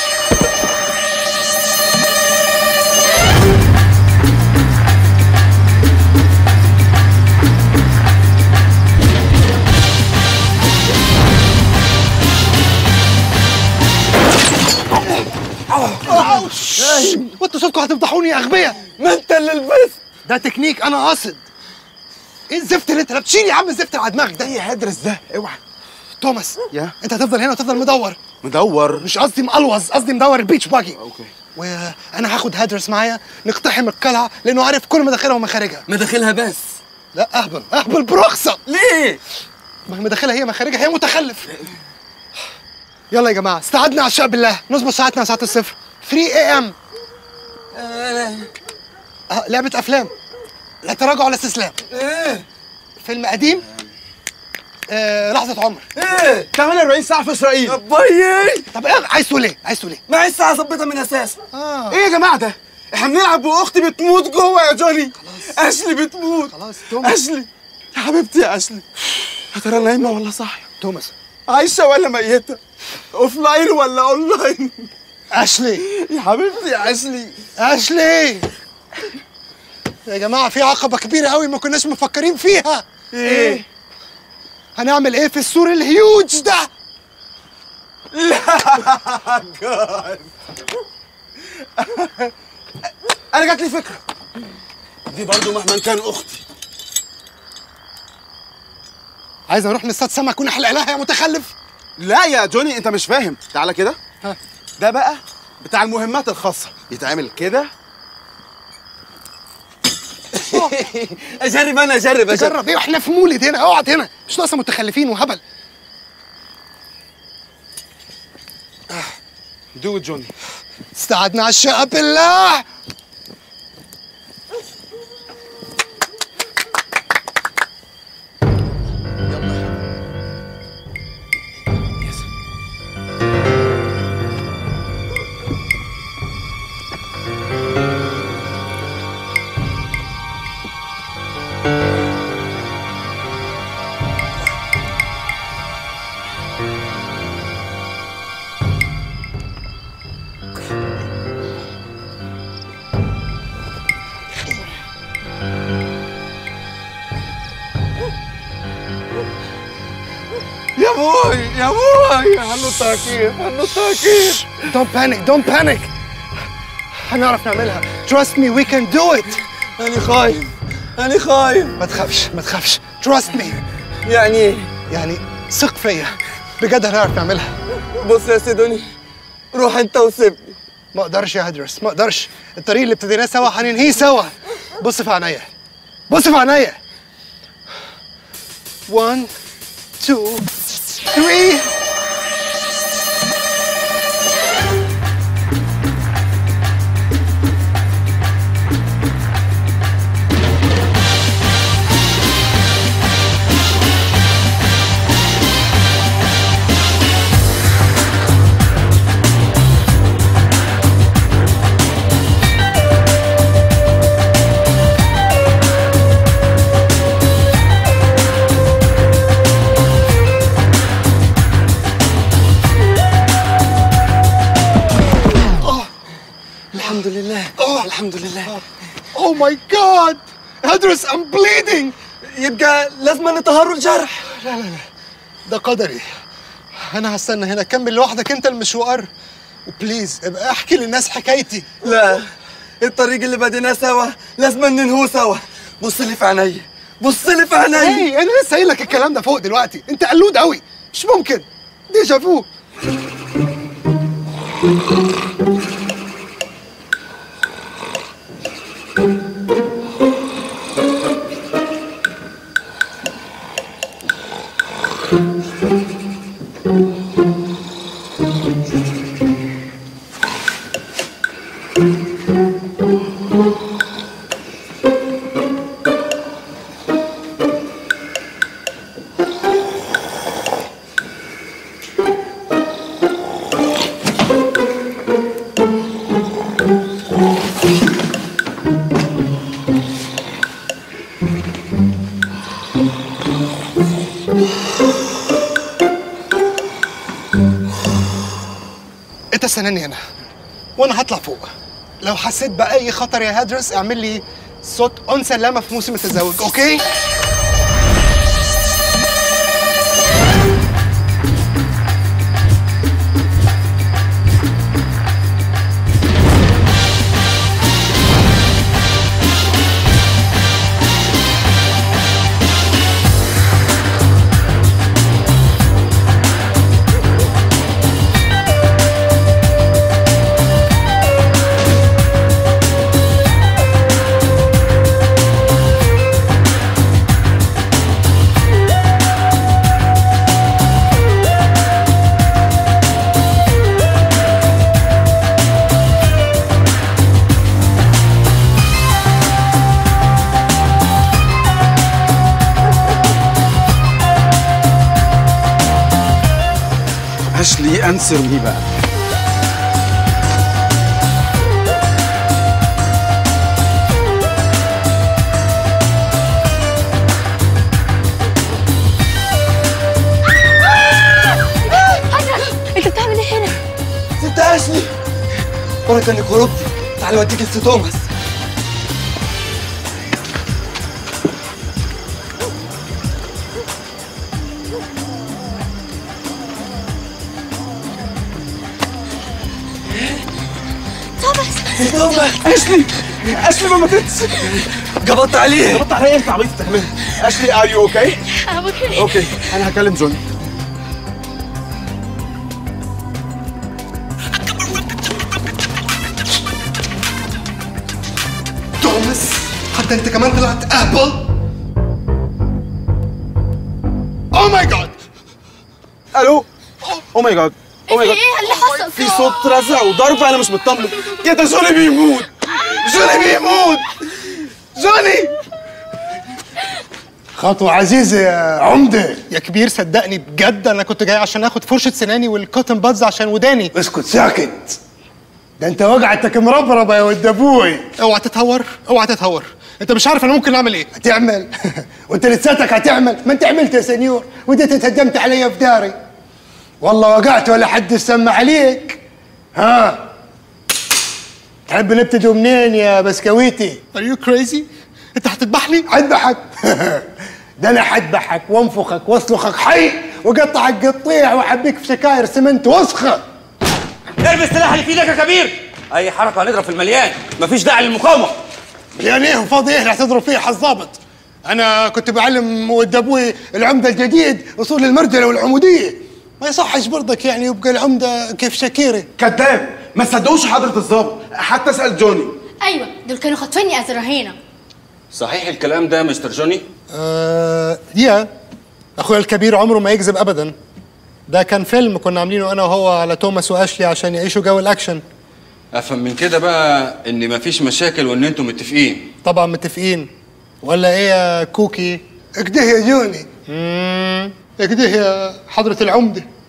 وانتوا صوتكم هتفضحوني يا اغبياء ما انت اللي لبست ده تكنيك انا قاصد ايه الزفت اللي انت لابسين يا عم الزفت اللي على دماغك ده ايه هدرس ده اوعى توماس يا انت هتفضل هنا وتفضل مدور مدور مش قصدي مقلوظ قصدي مدور البيتش باجي اوكي وانا هاخد هادرس معايا نقتحم القلعه لانه عارف كل مداخلها ومخارجها مداخلها بس لا اهبل اهبل برخصه ليه ما هي مداخلها هي مخارجها هي متخلف يلا يا جماعه استعدنا عشاء بالله نظبط ساعتنا على ساعه الصفر 3 اي ام آه لعبه افلام لا تراجع ولا استسلام ايه فيلم قديم آه لحظه عمر ايه 48 ساعه في اسرائيل يا باي طب ايه عايز تقول ايه عايز تقول ايه ما عايز ساعه ظبطها من اساس اه ايه يا جماعه ده احنا بنلعب واختي بتموت جوه يا جوني اشلي بتموت خلاص توماس اشلي يا حبيبتي يا اشلي يا ترى نايمه ولا صاحيه توماس عايشه ولا ميته اوف لاين ولا اون لاين اشلي يا حبيبتي يا اشلي اشلي يا جماعه في عقبه كبيره قوي ما كناش مفكرين فيها ايه هنعمل ايه في السور الهيوج ده لا جاد انا جات لي فكره دي برضو مهما كان اختي عايز اروح نصطاد سمك ونحلق لها يا متخلف لا يا جوني انت مش فاهم تعالى كده ده بقى بتاع المهمات الخاصه يتعمل كده اجرب انا اجرب اجرب جرب ايه واحنا في مولد هنا اقعد هنا مش ناقصه متخلفين وهبل دو جوني استعدنا عشاء بالله يا بوي يا بوي هنطها كيف هنطها كيف Don't panic don't panic هنعرف نعملها Trust me we can do it انا خايف انا خايف ما تخافش ما تخافش Trust me يعني ايه يعني ثق فيا بجد هنعرف نعملها بص يا سيدوني روح انت وسيبني ما اقدرش يا هدرس ما اقدرش الطريق اللي ابتديناه سوا هننهيه سوا بص في عينيا بص في عينيا 1 2 3 الحمد لله الحمد لله Oh my god هدرس I'm bleeding يبقى لازم نطهروا الجرح لا لا لا ده قدري انا هستنى هنا كمل لوحدك انت المشوار وبليز ابقى احكي للناس حكايتي لا الطريق اللي بديناه سوا لازم ننهوه سوا بص لي في عيني بص لي في عيني ايه انا لسه قايل لك الكلام ده فوق دلوقتي انت قلود قوي مش ممكن ديجا فو انت استناني هنا وانا هطلع فوق لو حسيت باي خطر يا هدرس اعمل لي صوت انثى لامه في موسم التزاوج اوكي اشلي انسر مي بقى انت بتعمل ايه هنا؟ ست اشلي بركه انك هربتي تعالي اوديك لست توماس توماس ست توماس اشلي اشلي ما ماتتش قبضت عليه قبضت عليه انت عبيط تعمل اشلي ار يو اوكي اوكي اوكي انا هكلم جوني توماس حتى انت كمان طلعت اهبل او ماي جاد الو او ماي جاد او ماي في جاد ايه اللي حصل؟ في صوت رزع وضرب انا مش مطمن يا ده جوني بيموت جوني بيموت جوني خطوة عزيزة يا عمدة يا كبير صدقني بجد انا كنت جاي عشان اخد فرشة سناني والكوتن بادز عشان وداني اسكت ساكت ده انت وقعتك مربربة يا ولد ابوي اوعى تتهور اوعى تتهور انت مش عارف انا ممكن اعمل ايه هتعمل وانت لساتك هتعمل ما انت عملت يا سنيور وانت تتهجمت علي في داري والله وقعت ولا حد سمع عليك ها تحب نبتدي منين يا بسكويتي Are you crazy؟ انت هتذبحني؟ اذبحك ده انا حذبحك وانفخك واصلخك حي وقطعك قطيع واحبيك في شكاير سمنت وسخه ارمي السلاح اللي في ايدك يا كبير اي حركه هنضرب في المليان مفيش داعي للمقاومه يعني ايه وفاضي ايه اللي هتضرب فيه حظابط انا كنت بعلم ولد ابوي العمده الجديد اصول المرجله والعموديه ما يصحش برضك يعني يبقى العمده كيف شاكيري كذاب ما تصدقوش حضرة الظابط حتى اسال جوني ايوه دول كانوا خاطفيني از رهينه صحيح الكلام ده يا مستر جوني آه يا اخويا الكبير عمره ما يكذب ابدا ده كان فيلم كنا عاملينه انا وهو على توماس واشلي عشان يعيشوا جو الاكشن افهم من كده بقى ان مفيش مشاكل وان انتم متفقين طبعا متفقين ولا ايه يا كوكي اكده يا جوني امم اكده يا حضره العمده